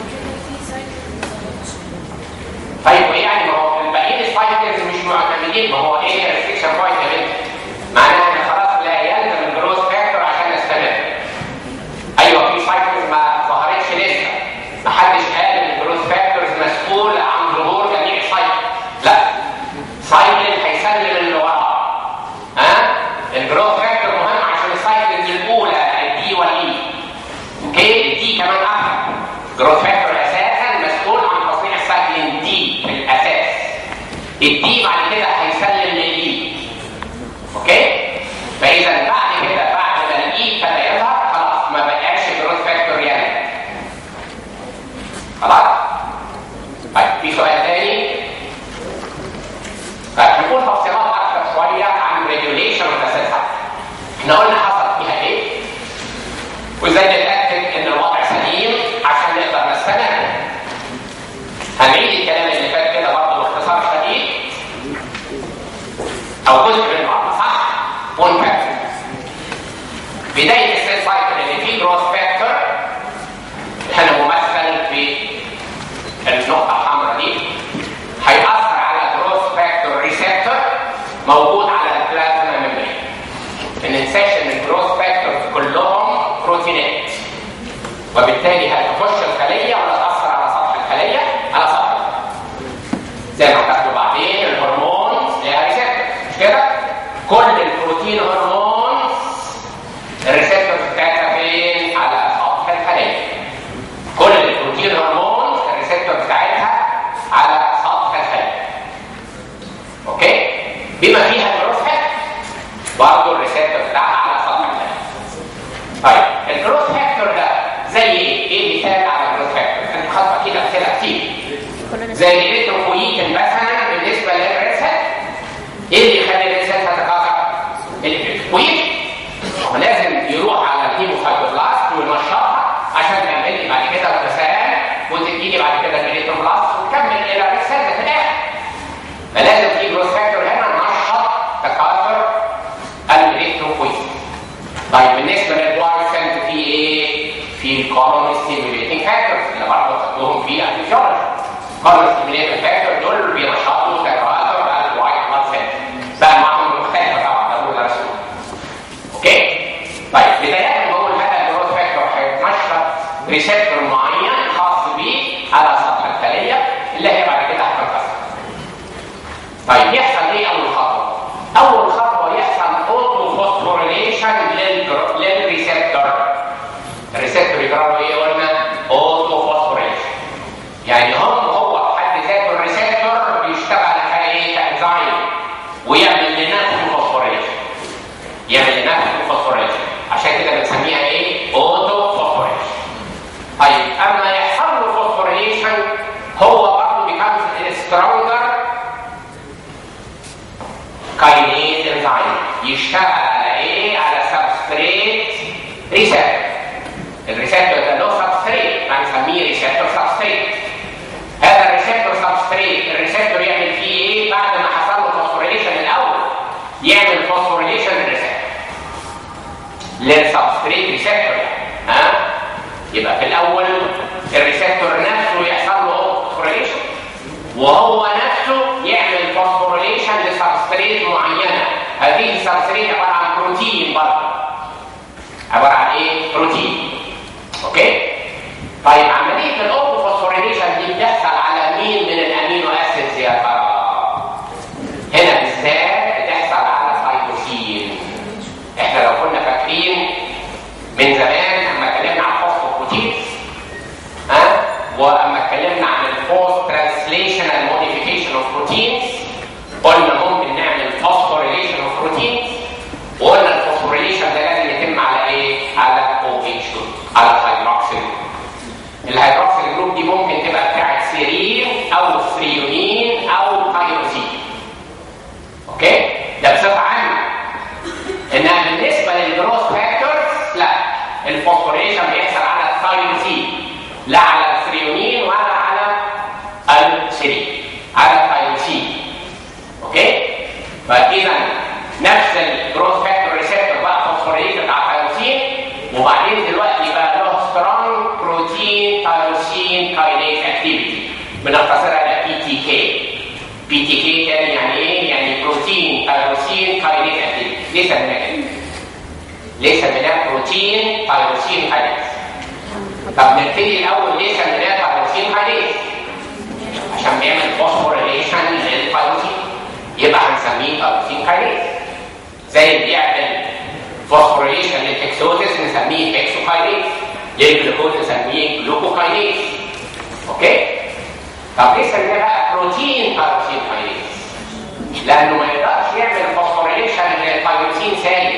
طيب ويعني ما هو الباقيين السايكلز مش معتمدين ما هو ايه الريستريكشن بوينت يا بنت معناها ان خلاص لا يلزم الجروث فاكتور عشان نستمر ايوه في سايكلز ما ظهرتش لسه ما حدش قال ان الجروث فاكتورز مسؤول عن ظهور جميع السايكل لا سايكل هيسلم اللي وراه ها الجروث فاكتور مهم عشان السايكلز الاولى الدي والاي اوكي الدي كمان اكتر الجروث فاكتور اساسا مسؤول عن تصنيع السايكلين دي في الاساس الدي بعد كده هيسلم للاي اوكي فاذا بعد كده بعد ما الاي ابتدى يظهر خلاص ما بقاش جروث فاكتور يعني خلاص طيب في سؤال تاني طيب هنقول تفصيلات اكثر شويه عن ريجوليشن وتسلسل احنا قلنا حصل فيها ايه وازاي نتاكد ان الوضع سليم عشان نقدر نستمر هنعيد الكلام اللي فات كده برضه باختصار شديد او جزء منه صح ونكمل بدايه السيل سايكل اللي فيه جروث فاكتور هنا ممثل في النقطه الحمراء دي هيأثر على جروث فاكتور ريسبتور موجود على البلازما ميمبرين ما ننساش ان الجروث فاكتور كلهم بروتينات وبالتالي هتخش الخليه ولا تاثر على سطح الخليه على سطح الخليه زي ما هتاخدوا بعدين الهرمونز ليها ريسبتور مش كده كل البروتين هرمونز الريسبتور بتاعتها فين على سطح الخليه كل البروتين هرمونز الريسبتور بتاعتها على سطح الخليه اوكي بما فيها الجروث فاكتور برضه الريسبتور بتاعها على سطح الخليه طيب الجروث فاكتور ده زي ايه؟ ايه مثال على الجروث فاكتور؟ انت خاطر اكيد امثله كتير زي الالكتروفويتين مثلا بالنسبه للريسل ايه اللي يخلي الريسل تتكاثر؟ الالكتروفويتين هو لازم يروح على الهيموفايبروبلاست وينشطها عشان تعمل لي بعد كده الغسان وتديني بعد كده الالكتروبلاست وتكمل الى الريسل في الاخر فلازم في جروث فاكتور هنا نشط تكاثر الالكتروفويتين طيب بالنسبه للبلايسنت في ايه؟ في الكولون ستيميوليتنج فاكتورز اللي برضه خدوهم في الفيزيولوجي. كولون ستيميوليتنج فاكتور دول بينشطوا تكاثر الوايت بلاد سيل. بقى معاهم مختلفه طبعا ده هو درسوه. اوكي؟ طيب بدايه بقول هذا الجروث فاكتور هيتنشط ريسبتور معين خاص بيه على سطح الخليه اللي هي بعد كده هتنكسر. طيب يحصل ايه اول خطوه؟ اول خطوه يحصل اوتو فوسفوريليشن للريسبتور ريسبتور الريسبتور ده له سبستريت فهنسميه ريسبتور سبستريت هذا الريسبتور سبستريت الريسبتور يعمل فيه ايه بعد ما حصل له فوسفوريليشن الاول يعمل فوسفوريليشن للريسبتور للسبستريت ريسبتور ها يبقى في الاول الريسبتور نفسه يحصل له فوسفوريليشن وهو نفسه يعمل فوسفوريليشن لسبستريت معينه هذه السبستريت عباره عن بروتين برضه عباره عن ايه بروتين اوكي طيب عمليه الاوتو فوسفوريليشن دي بتحصل على مين من الامينو اسيدز يا ترى هنا بالذات بتحصل على سايتوسين احنا لو كنا فاكرين من زمان لما اتكلمنا عن الفوسفوبروتينز ها واما اتكلمنا عن الفوست ترانسليشنال موديفيكيشن اوف بروتينز قلنا ممكن نعمل فوسفوريليشن اوف بروتينز وقلنا الفوسفوريليشن ده لازم يتم على ايه؟ على او اتش على الهيدروكسيل الهيدروكسيل جروب دي ممكن تبقى بتاعت سيرين او فريونين او تايروسين اوكي؟ ده بصفه عامه انها بالنسبه للجروث فاكتورز لا الفوسفوريليشن بيحصل على الثايروسين لا على الفريونين ولا على السيرين على الثايروسين اوكي؟ فاذا نفس الجروث فاكتور ريسبتور بقى فوسفوريليشن على الثايروسين وبعدين دلوقتي بقى له سترونج بروتين تايروسين كاينيز اكتيفيتي بنختصرها الى بي تي كي بي تي كي تاني يعني ايه؟ يعني بروتين تايروسين كاينيز اكتيفيتي ليه سميناه كده؟ ليه سميناه بروتين تايروسين كاينيز؟ طب نبتدي الاول ليه سميناه تايروسين كاينيز؟ عشان بيعمل فوسفوريليشن للتايروسين يبقى هنسميه تايروسين كاينيز زي اللي بيعمل فوسفوريليشن للتكسوتس نسميه هيكسوكاينيز للجلوكوز نسميه جلوكوكاينيز اوكي طب ليه سميناه بقى بروتين تايروسين كاينيز لانه ما يقدرش يعمل فوسفوريليشن للتايروسين سالب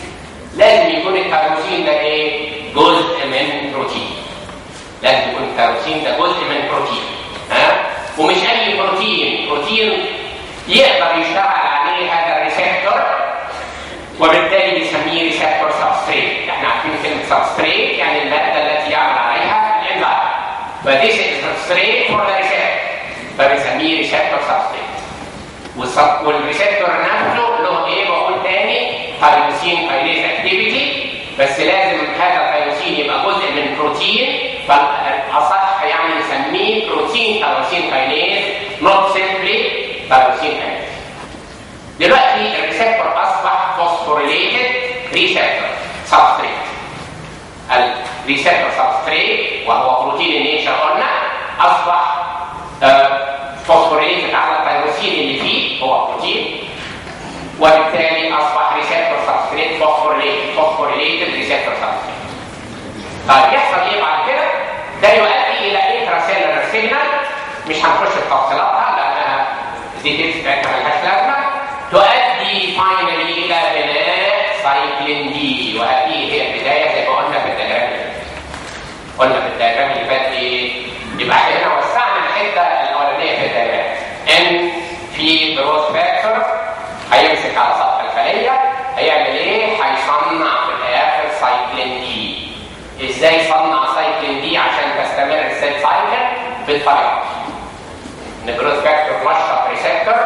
لازم يكون التايروسين ده ايه جزء من بروتين لازم يكون التايروسين ده جزء من بروتين ها ومش اي بروتين بروتين يقدر يشتغل عليه هذا الريسبتور وبالتالي بنسميه ريسبتور سبستريت احنا عارفين كلمه سبستريت يعني الماده التي يعمل عليها الانزيم فديس از سبستريت فور ذا ريسبتور فبنسميه ريسبتور سبستريت والريسبتور نفسه له ايه بقول تاني تايروسين كاينيز اكتيفيتي بس لازم هذا التايروسين يبقى جزء من بروتين فالاصح يعني نسميه بروتين تايروسين كاينيز نوت سيمبلي تايروسين كاينيز دلوقتي الريسبتور اصبح فوسفوريليتد ريسبتور سبستريت الريسبتور سبستريت وهو بروتين النيتشر قلنا اصبح فوسفوريليتد على التيروسين اللي فيه هو بروتين وبالتالي اصبح ريسبتور سبستريت فوسفوريليتد فوسفوريليتد ريسبتور سبستريت طيب يحصل ايه بعد كده؟ ده يؤدي الى انتراسيلولار سيجنال مش هنخش في تفصيلاتها لانها الديتيلز بتاعتها ملهاش لازمه تؤدي فاينلي الى بناء سايكلين دي وهذه هي البدايه زي ما قلنا في الدياجرام اللي فات. قلنا في الدياجرام اللي فات ايه؟ يبقى احنا هنا وسعنا الحته الاولانيه في الدياجرام ان في جروث فاكتور هيمسك على سطح الخليه هيعمل ايه؟ هيصنع في الاخر سايكلين دي. ازاي يصنع سايكلين دي عشان تستمر السيل سايكل؟ بالطريقه ان جروث فاكتور نشط ريسبتور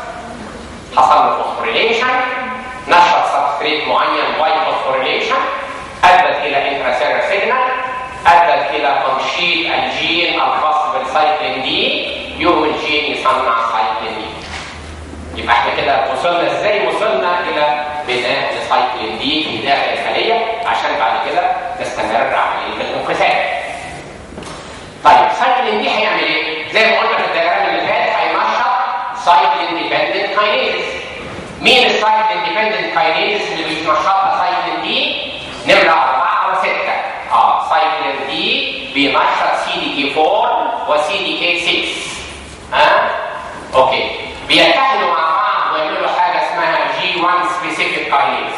حصل له فوسفوريليشن نشط سبستريت معين باي فوسفوريليشن ادت الى انتراسيلر سيجنال ادت الى تنشيط الجين الخاص بالسايكلين دي يوم الجين يصنع سايكلين دي يبقى احنا كده وصلنا ازاي وصلنا الى بناء السايكلين دي في داخل الخليه عشان بعد كده تستمر عمليه الانقسام طيب سايكلين دي هيعمل ايه؟ زي ما قلنا في الدياجرام اللي فات هينشط سايكلين ديبندنت كاينيز مين السايكل اندبندنت كاينيز اللي بينشطها سايكلين دي؟ نمرة أربعة وستة. اه سايكلين دي بينشط سي دي كي 4 وسي دي كي 6. ها؟ اوكي. بيتحدوا مع بعض ويعملوا حاجة اسمها جي 1 سبيسيفيك كاينيز.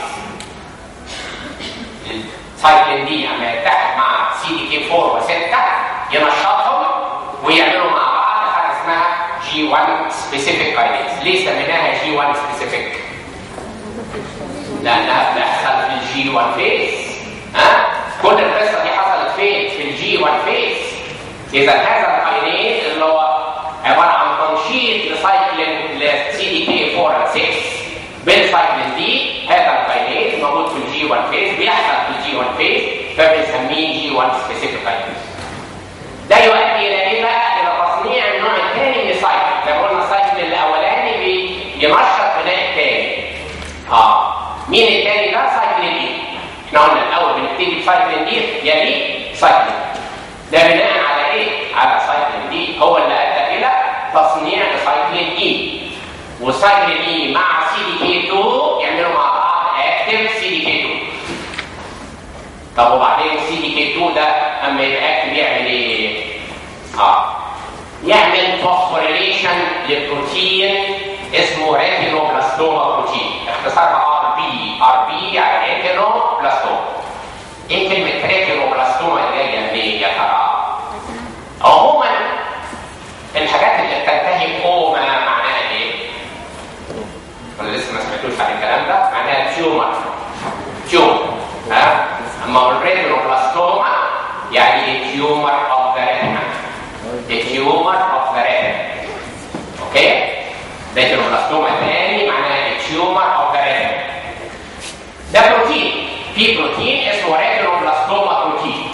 السايكلين دي لما يتحد مع سي دي كي 4 و6 ينشطهم ويعملوا مع بعض حاجة اسمها جي 1 سبيسيفيك كاينيز ليه سميناها جي 1 سبيسيفيك لانها بتحصل في الجي 1 فيز ها كل القصه دي حصلت فين في الجي 1 فيز اذا هذا الكاينيز اللي هو عباره عن تنشيط لسايكلين لسي دي كي 4 6 بالسايكلين دي هذا الكاينيز موجود في الجي 1 فيز بيحصل في الجي 1 فيز فبنسميه جي 1 سبيسيفيك كاينيز ده يؤدي الى ايه بقى؟ الى تصنيع النوع الثاني من السايكل زي ما قلنا السايكل الاولاني بينشط بناء الثاني اه مين الثاني ده؟ سايكل دي احنا قلنا الاول بنبتدي بسايكل دي يلي سايكل ده بناء على ايه؟ على سايكل دي هو اللي ادى الى تصنيع لسايكل اي وسايكل اي مع سي دي كي 2 يعملوا مع بعض اكتف سي دي كي 2 طب وبعدين سي دي كي 2 ده اما يبقى اكتف يعمل ايه؟ اه يعمل فوسفوريليشن لبروتين اسمه ريتينوبلاستوما بروتين اختصارها ار بي ار بي يعني ريتينوبلاستوما ايه كلمه ريتينوبلاستوما اللي جايه منين يا ترى؟ عموما الحاجات اللي بتنتهي بأوما معناها ايه؟ ولا لسه ما سمعتوش عن الكلام ده؟ معناها تيومر تيومر ها؟ اما الريتينوبلاستوما يعني تيومر اوف ذا ريتنا tumor of the retina اوكي ريتينوبلاستوما ثاني معناها tumor of the retina ده بروتين في بروتين اسمه ريتينوبلاستوما بروتين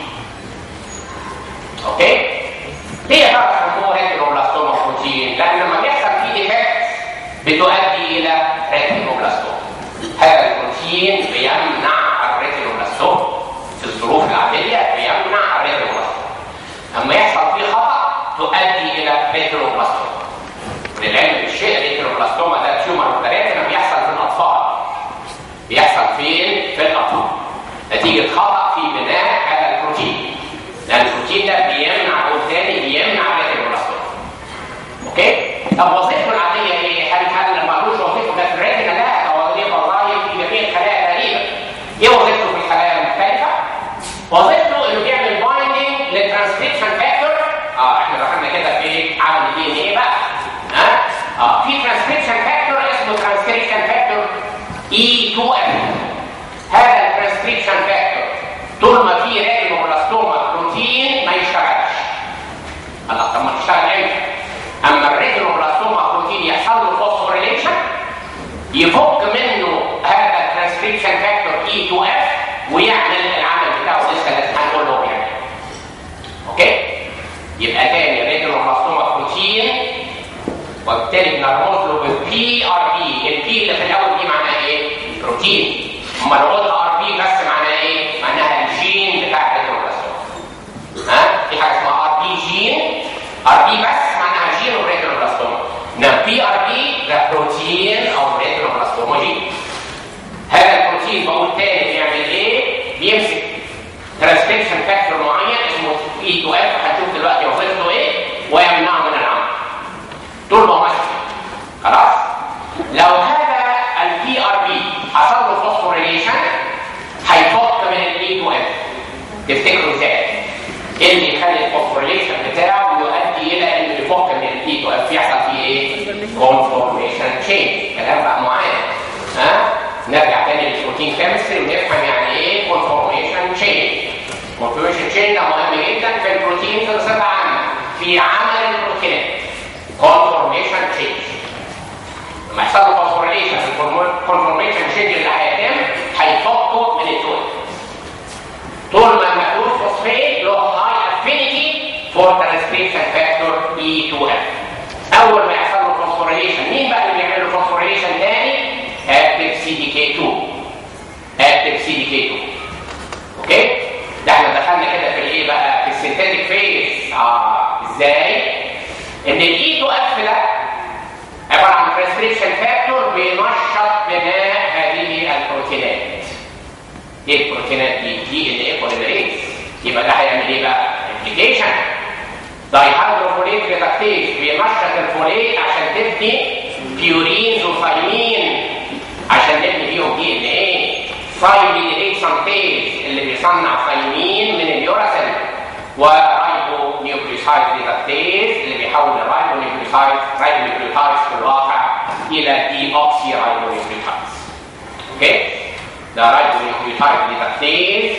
اوكي ليه يا ترى سموه ريتينوبلاستوما بروتين لان لما بيحصل فيه ديفكت بتؤدي الى ريتينوبلاستوما هذا البروتين بيمنع الريتينوبلاستوما في الظروف العاديه بيمنع الريتينوبلاستوما اما يحصل فيه خطا تؤدي الى ريتينوبلاستوما للعلم بالشيء الريتينوبلاستوما ده تيومر ريتنا بيحصل في الاطفال بيحصل فين؟ في الاطفال نتيجه خطا في بناء هذا البروتين لان البروتين ده بيمنع قول تاني بيمنع الريتينوبلاستوما اوكي؟ طب وظيفته العاديه ايه؟ هل هل مالوش وظيفه ده في الريتنا؟ لا ده وظيفه والله في جميع الخلايا تقريبا ايه وظيفته في الخلايا المختلفه؟ وظيفته انه بيعمل بايندينج للترانسكريبشن فاكتور اه احنا دخلنا كده في عمل دي ان ايه بقى ها اه في ترانسكريبشن فاكتور اسمه ترانسكريبشن فاكتور اي 2 اف هذا الترانسكريبشن فاكتور طول ما في ريتينوبلاستوما بروتين ما يشتغلش الله طب ما تشتغل امتى اما الريتينوبلاستوما بروتين يحصل له فوسفوريليشن يفك منه هذا الترانسكريبشن فاكتور اي 2 اف ويعمل العمل بتاعه لسه لازم هنقول له يعني اوكي يبقى تاني ريتينوبلاستوما بروتين وبالتالي بنرمز له بالبي ار بي البي اللي في الاول دي معناها ايه؟ بروتين اما لو قلنا ار بي بس معناها ايه؟ معناها الجين بتاع الريتينوبلاستوما ها؟ في حاجه اسمها ار بي جين ار بي بس معناها جين الريتينوبلاستوما انما بي ار بي ده بروتين او ريتينوبلاستوما جين هذا البروتين بقول تاني بيعمل ايه؟ بيمسك ترانسكريبشن فاكتور معين اسمه اي 2 اف هنشوف دلوقتي وظيفته ايه ويمنعه من العمل. طول ما هو ماشي خلاص؟ لو هذا البي ار بي حصل له فوسفوريليشن هيفك من الاي 2 اف. تفتكروا ازاي؟ ايه اللي يخلي الفوسفوريليشن بتاعه يؤدي الى انه يفك من الاي 2 اف يحصل فيه ايه؟ كونفورميشن تشينج كلام بقى معين ها؟ نرجع تاني للبروتين كيمستري ونفهم يعني ايه كونفورميشن تشين كونفورميشن تشين ده مهم جدا في البروتين في بصفه عامه في عمل البروتينات كونفورميشن تشين لما يحصل له فوسفوريليشن الكونفورميشن تشين اللي هيتم هيفكوا من التول طول ما المألوف فوسفيت له هاي افينيتي فور ترانسكريبشن فاكتور اي 2 اف اول ما يحصل له فوسفوريليشن مين بقى اللي بيعمل له فوسفوريليشن تاني؟ اكتف سي دي كي 2 اكتف سي دي كي 2 اوكي ده احنا دخلنا كده في الايه بقى في السينثيتك فيز اه ازاي ان الاي 2 اف ده عباره عن ترانسكريبشن فاكتور بينشط بناء هذه البروتينات ايه البروتينات دي دي ان ايه بوليمريز يبقى ده هيعمل ايه بقى امبليكيشن دايهيدروفوليت ريدكتيز بينشط الفوليت عشان تبني بيورينز وثايمين عشان نبني بيهم دي ان ايه ثايمين سانتيز اللي بيصنع ثايمين من اليوراسيل ورايبو نيوكليوسايد ريدكتيز اللي بيحول الرايبو نيوكليوسايد رايبو نيوكليوتايدز في الواقع الى دي اوكسي رايبو نيوكليوتايدز اوكي ده رايبو نيوكليوتايد ريدكتيز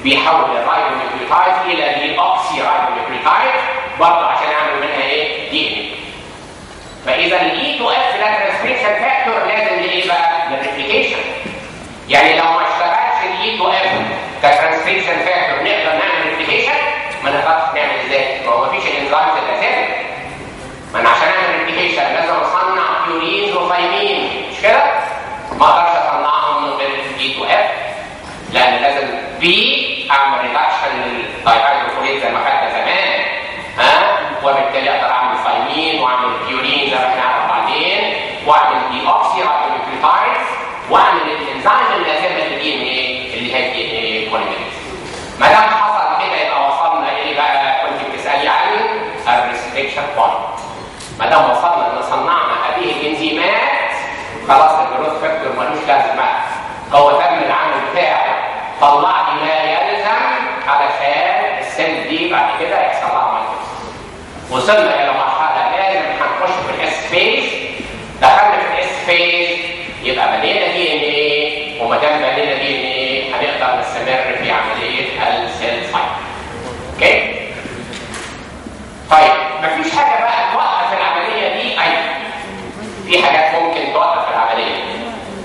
بيحول الرايبونيوكليوتايد الى دي اوكسي رايبونيوكليوتايد برضه عشان اعمل منها ايه؟ دي ان فاذا الاي تو اف ده ترانسكريبشن فاكتور لازم لايه بقى؟ للريبليكيشن يعني لو ما اشتغلش الاي تو اف كترانسكريبشن فاكتور نقدر نعمل ريبليكيشن ما نقدرش نعمل ازاي؟ ما هو مفيش الانزيمز الاساسي ما انا عشان اعمل ريبليكيشن لازم اصنع بيورينز وفايمين مش كده؟ ما اقدرش اصنعهم من غير الاي تو اف لان لازم بي اعمل ريدكشن للدايهيدروفوليت زي ما خدنا زمان ها وبالتالي اقدر اعمل فايمين واعمل بيورين زي ما هنعرف بعدين واعمل دي اوكسي رايبونيوكليوتايدز واعمل الانزيم اللي لازم الدي ان ايه اللي هي الدي ان ايه بوليميريز ما دام حصل كده يبقى وصلنا ايه بقى كنت بتسالي عن الريستريكشن بوينت ما دام وصلنا ان صنعنا هذه الانزيمات خلاص الجروث فاكتور ملوش لازمه هو تم العمل بتاعه طلع لي ما يلزم علشان السيل دي بعد كده يحصل لها مايكروس وصلنا الى مرحله لازم هنخش في الاس فيز دخلنا في الاس فيز يبقى بنينا دي ان ايه وما دام بنينا دي ان ايه هنقدر نستمر في عمليه السيل سايكل اوكي طيب مفيش حاجه بقى توقف العمليه دي ايوه في حاجات ممكن توقف العمليه دي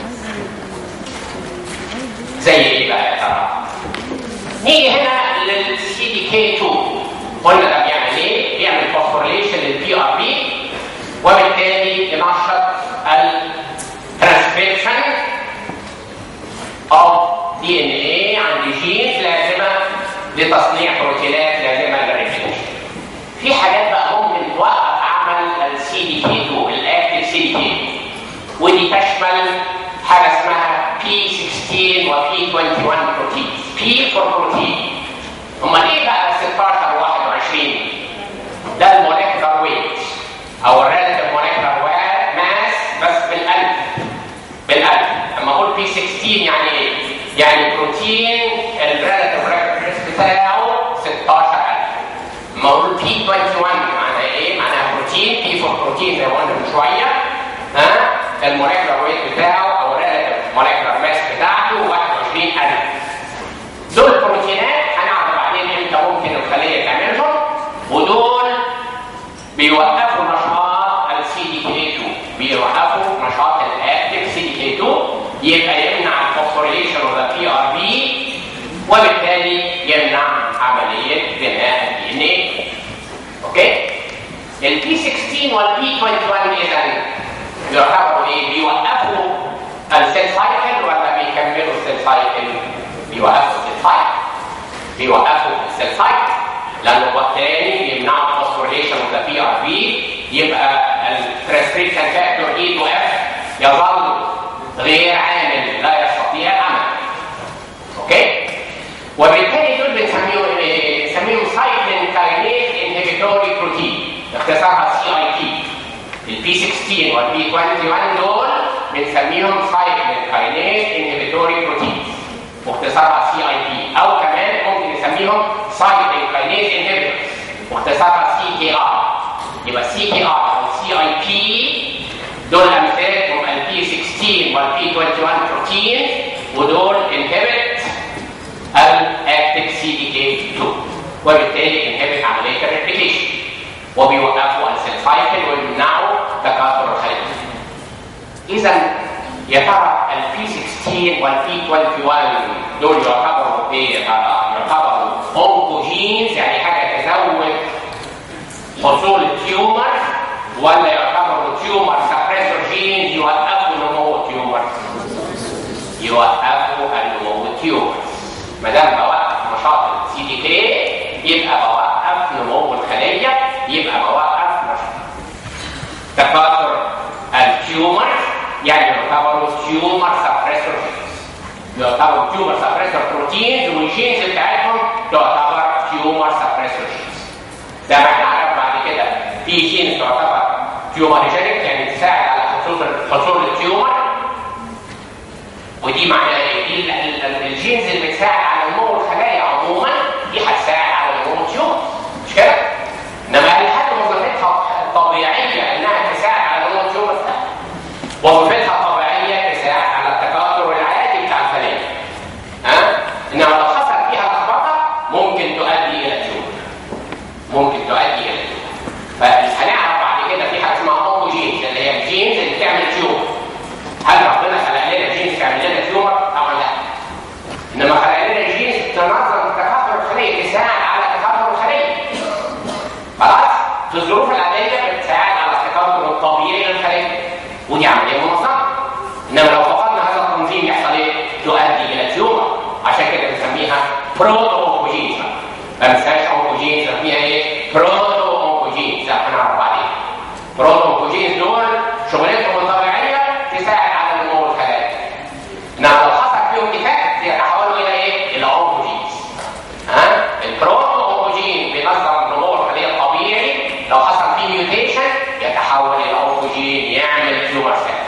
زي ايه بقى يا ترى؟ نيجي هنا للسي دي كي 2 قلنا ده بيعمل ايه؟ بيعمل فوسفوريليشن للبي ار بي وبالتالي ينشط الترانسكريبشن اوف دي ان اي عند جينز لازمه لتصنيع بروتينات لازمه للريفليكشن. في حاجات بقى ممكن توقف عمل السي دي كي 2 الاكتف سي دي كي ودي تشمل حاجه اسمها بي 16 و بي 21 بروتين بي فور بروتين امال ايه بقى 16 و 21 ده الموليكولار ويت او الريلاتيف موليكولار ماس بس بالالف بالالف اما اقول بي 16 يعني ايه؟ يعني بروتين الريلاتيف ريفرنس بتاعه 16000 اما اقول بي 21 معناها ايه؟ معناها بروتين بي فور بروتين زي ما قلنا من شويه ها الموليكولار ويت بتاعه او الريلاتيف موليكولار ماس بتاعته 21000 دول بروتينات هنعرف بعدين امتى ممكن الخليه تعملهم ودول بيوقفوا نشاط السي دي كي 2 بيوقفوا نشاط الاكتف سي دي كي 2 يبقى يمنع الفوسفوريليشن اوف بي ار بي وبالتالي يمنع عمليه بناء الدي ان اي اوكي البي 16 والبي 21 اذا يعتبروا ايه بيوقفوا السيل سايكل ولا بيكملوا السيل سايكل بيوقفوا السيل سايكل بيوقفوا السيل سايكل لانه بالتالي يمنعوا الفوسفوريليشن اوف بي ار بي يبقى الترانسكريبشن فاكتور اي تو اف يظل غير عامل لا يستطيع العمل اوكي وبالتالي دول بنسميهم ايه؟ بنسميهم سايكلين كاينيز انهبيتوري بروتين اختصارها سي اي تي البي 16 والبي 21 دول بنسميهم سايكلين كاينيز انهبيتوري بروتين واختصارها سي اي بي او كمان ممكن نسميهم سايكلين كاينيز انهبيتورز واختصارها سي كي ار يبقى سي كي ار او سي اي بي دول امثلتهم البي 16 والبي 21 بروتين ودول انهبت الاكتف سي دي كي 2 وبالتالي انهبت عمليه الريبليكيشن وبيوقفوا السيل سايكل ويمنعوا تكاثر الخليه. اذا يا ترى البي 16 والبي 21 دول يعتبروا ايه يا ترى؟ يعتبروا اونكوجينز يعني حاجه تزود حصول التيومر ولا يعتبروا تيومر سبريسور جينز يوقفوا نمو التيومر؟ يوقفوا النمو التيومر. ما دام بوقف نشاط السي دي كي يبقى بوقف نمو الخليه يبقى بوقف نشاط تكاثر التيومر يعني يعتبروا تيومر سبريسور يعتبروا تيومر سبريسور بروتينز والجينز بتاعتهم تعتبر تيومر سبريسور جينز زي ما احنا عرفنا بعد كده في جينز تعتبر تيومرجينيك يعني تساعد على حصول حصول التيومر ودي معناها ايه؟ دي الجينز اللي بتساعد على نمو الخلايا عموما دي هتساعد على نمو التيومر مش كده؟ انما هل حاجه وظيفتها طبيعيه انها تساعد على نمو التيومر؟ وظيفتها الطبيعيه تساعد على التكاثر العادي بتاع الخليه. ها؟ انما لو حصل فيها بروتو اونكوجينز ما انساش اونكوجينز فيها ايه؟ بروتو اونكوجينز لا هنعرف بعدين بروتو اونكوجينز دول شغلتهم الطبيعيه تساعد على نمو الخلايا انما لو حصل فيهم ديفكت يتحولوا الى ايه؟ الى اونكوجينز ها؟ البروتو اونكوجين بينظم نمو الخليه الطبيعي لو حصل فيه ميوتيشن يتحول الى اونكوجين يعمل تيومر سيل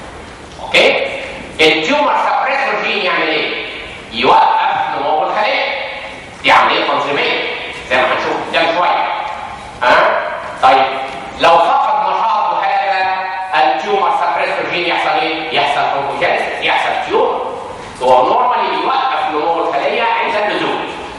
اوكي؟ التيومر سبريسور جين يعمل ايه؟ يوقف نمو الخليه دي عمليه تنظيميه زي ما هنشوف قدام شويه ها؟ طيب لو فقد نشاطه هذا التيومر سبريسور جين يحصل ايه؟ يحصل اونكوجينيسيس يحصل تيومر هو نورمالي بيوقف نمو الخليه عند النزول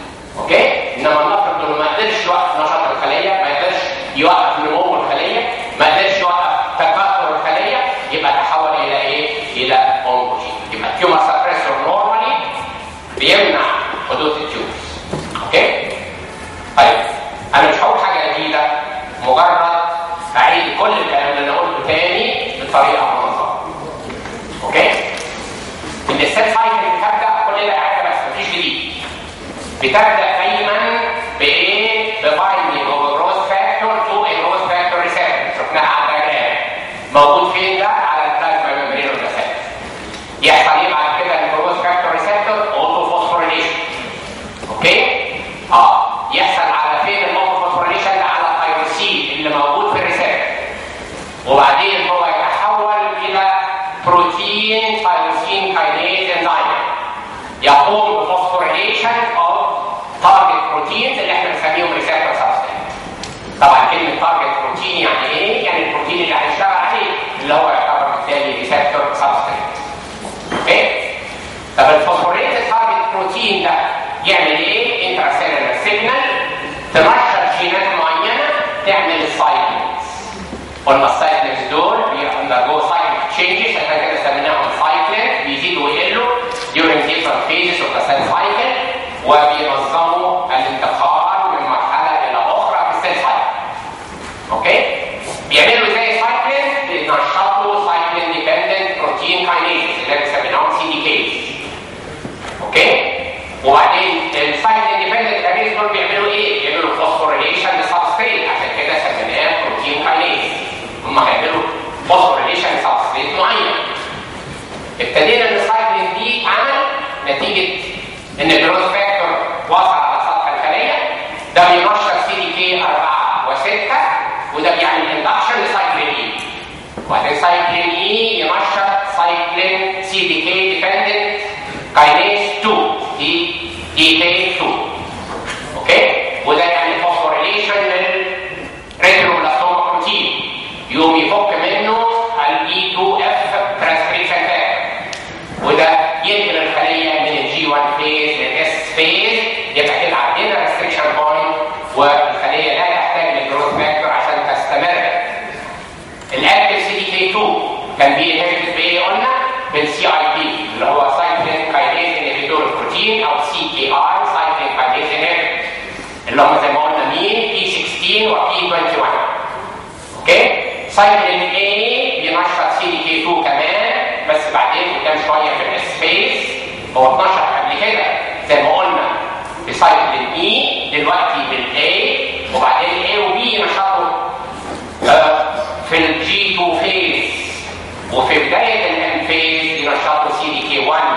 اوكي انما نفرض انه ما قدرش يوقف نشاط الخليه ما قدرش يوقف نمو الخليه ما قدرش يوقف تكاثر الخليه يبقى تحول الى ايه الى اونكوجين يبقى التيومر سبريسور نورمالي بيمنع حدوث التيومرز اوكي طيب انا مش هقول حاجه جديده مجرد اعيد كل الكلام اللي انا قلته تاني بطريقه منظمه اوكي ان السيل سايكل بتبدا كل ده حاجه بس مفيش جديد بتبدا دايما بايه؟ ببايندينج اوف جروث فاكتور تو جروث فاكتور ريسبتور شفناها على الدياجرام موجود فين ده؟ على البلازما ميمبرين والريسبتور يحصل ايه بعد كده الجروث فاكتور ريسبتور؟ اوتو فوسفوريليشن اوكي؟ اه يحصل على فين الاوتو فوسفوريليشن ده؟ على التايروسين اللي موجود في الريسبتور وبعدين هو يتحول الى بروتين تايروسين كاينيز انزيم يقوم بفوسفوريليشن اوف تارجت بروتينز اللي احنا بنسميهم ريسبتور سبستانس طبعا كلمه تارجت بروتين يعني ايه؟ يعني البروتين اللي هنشتغل عليه اللي هو يعتبر بالتالي ريسبتور سبستانس اوكي؟ طب الفوسفوريليتد تارجت بروتين ده يعمل ايه؟ انترسيلولار سيجنال تنشط جينات معينه تعمل السايكلينز قلنا السايكلينز دول بيندرجو سايكليك تشينجز عشان كده سميناهم سايكلينز بيزيدوا ويقلوا during different phases of the cell cycle وبينظموا الانتقال من مرحله الى اخرى في السيل سايكل. اوكي؟ بيعملوا زي سايكلين بينشطوا سايكلين ديبندنت بروتين كاينيز اللي بنسميهم سي دي كيز. اوكي؟ وبعدين السايكلين ديبندنت كاينيز دول بيعملوا ايه؟ بيعملوا فوسفوريليشن لسبستريت عشان كده سميناه بروتين كاينيز. هم هيعملوا فوسفوريليشن لسبستريت معين. ابتدينا ان السايكلين دي اتعمل نتيجه ان الجروث فاكتور وصل على سطح الخليه ده بينشط سي دي كي 4 و6 وده بيعمل اندكشن لسايكلين اي وبعدين سايكلين اي ينشط سايكلين سي دي كي ديبندنت كاينيز 2 دي دي كي 2 اوكي وده يعني فوسفوريليشن للريتروبلاستوما بروتين يقوم يفك منه الاي 2 اف ترانسكريبشن فاكتور وده ينقل الخليه من الجي 1 فيز للاس فيز يبقى كده عندنا ريستريكشن بوينت والخليه لا تحتاج للجروث فاكتور عشان تستمر. الاكتف سي دي كي 2 كان بينهبت بايه قلنا؟ بالسي اي بي اللي هو سايكلين كاينيز انهبيتور بروتين او سي كي اي سايكلين كاينيز انهبيتور اللي هم زي ما قلنا مين؟ بي 16 وبي 21 اوكي؟ سايكلين اي بينشط سي دي كي 2 كمان بس بعدين قدام شويه في السبيس هو اتنشط قبل كده زي ما قلنا بسايكلين اي دلوقتي بالاي وبعدين الاي وبي نشطوا آه في الجي 2 فيز وفي بدايه الام فيز ينشطوا سي دي كي 1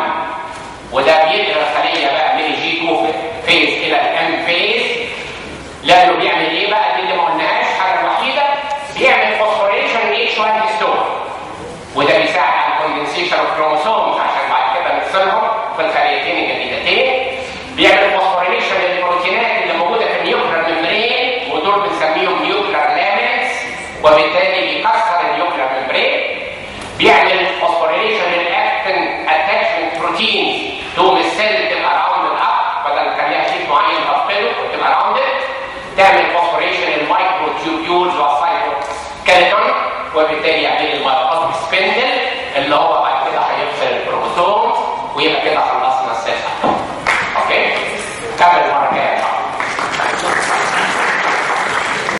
وده بينقل الخليه بقى من الجي 2 فيز الى الام فيز لانه بيعمل ايه بقى دي اللي ما قلناهاش حاجه الوحيده بيعمل فوسفوريشن اتش 1 هيستون وده بيساعد على الكوندنسيشن اوف كروموسومز عشان بعد كده نفصلهم في الخليتين الجديدتين بيعمل فوسفوريليشن للبروتينات اللي موجوده في النيوكلير ميمبرين ودول بنسميهم نيوكلير لامينز وبالتالي بيكسر النيوكلير ميمبرين بيعمل فوسفوريليشن للاكتن اتاتشمنت بروتينز تقوم السيل تبقى راوند اب بدل ما تخليها شيء معين تفقده وتبقى راوند تعمل فوسفوريشن للمايكرو تيوبيولز والسايتوسكيلتون وبالتالي يعمل المايكرو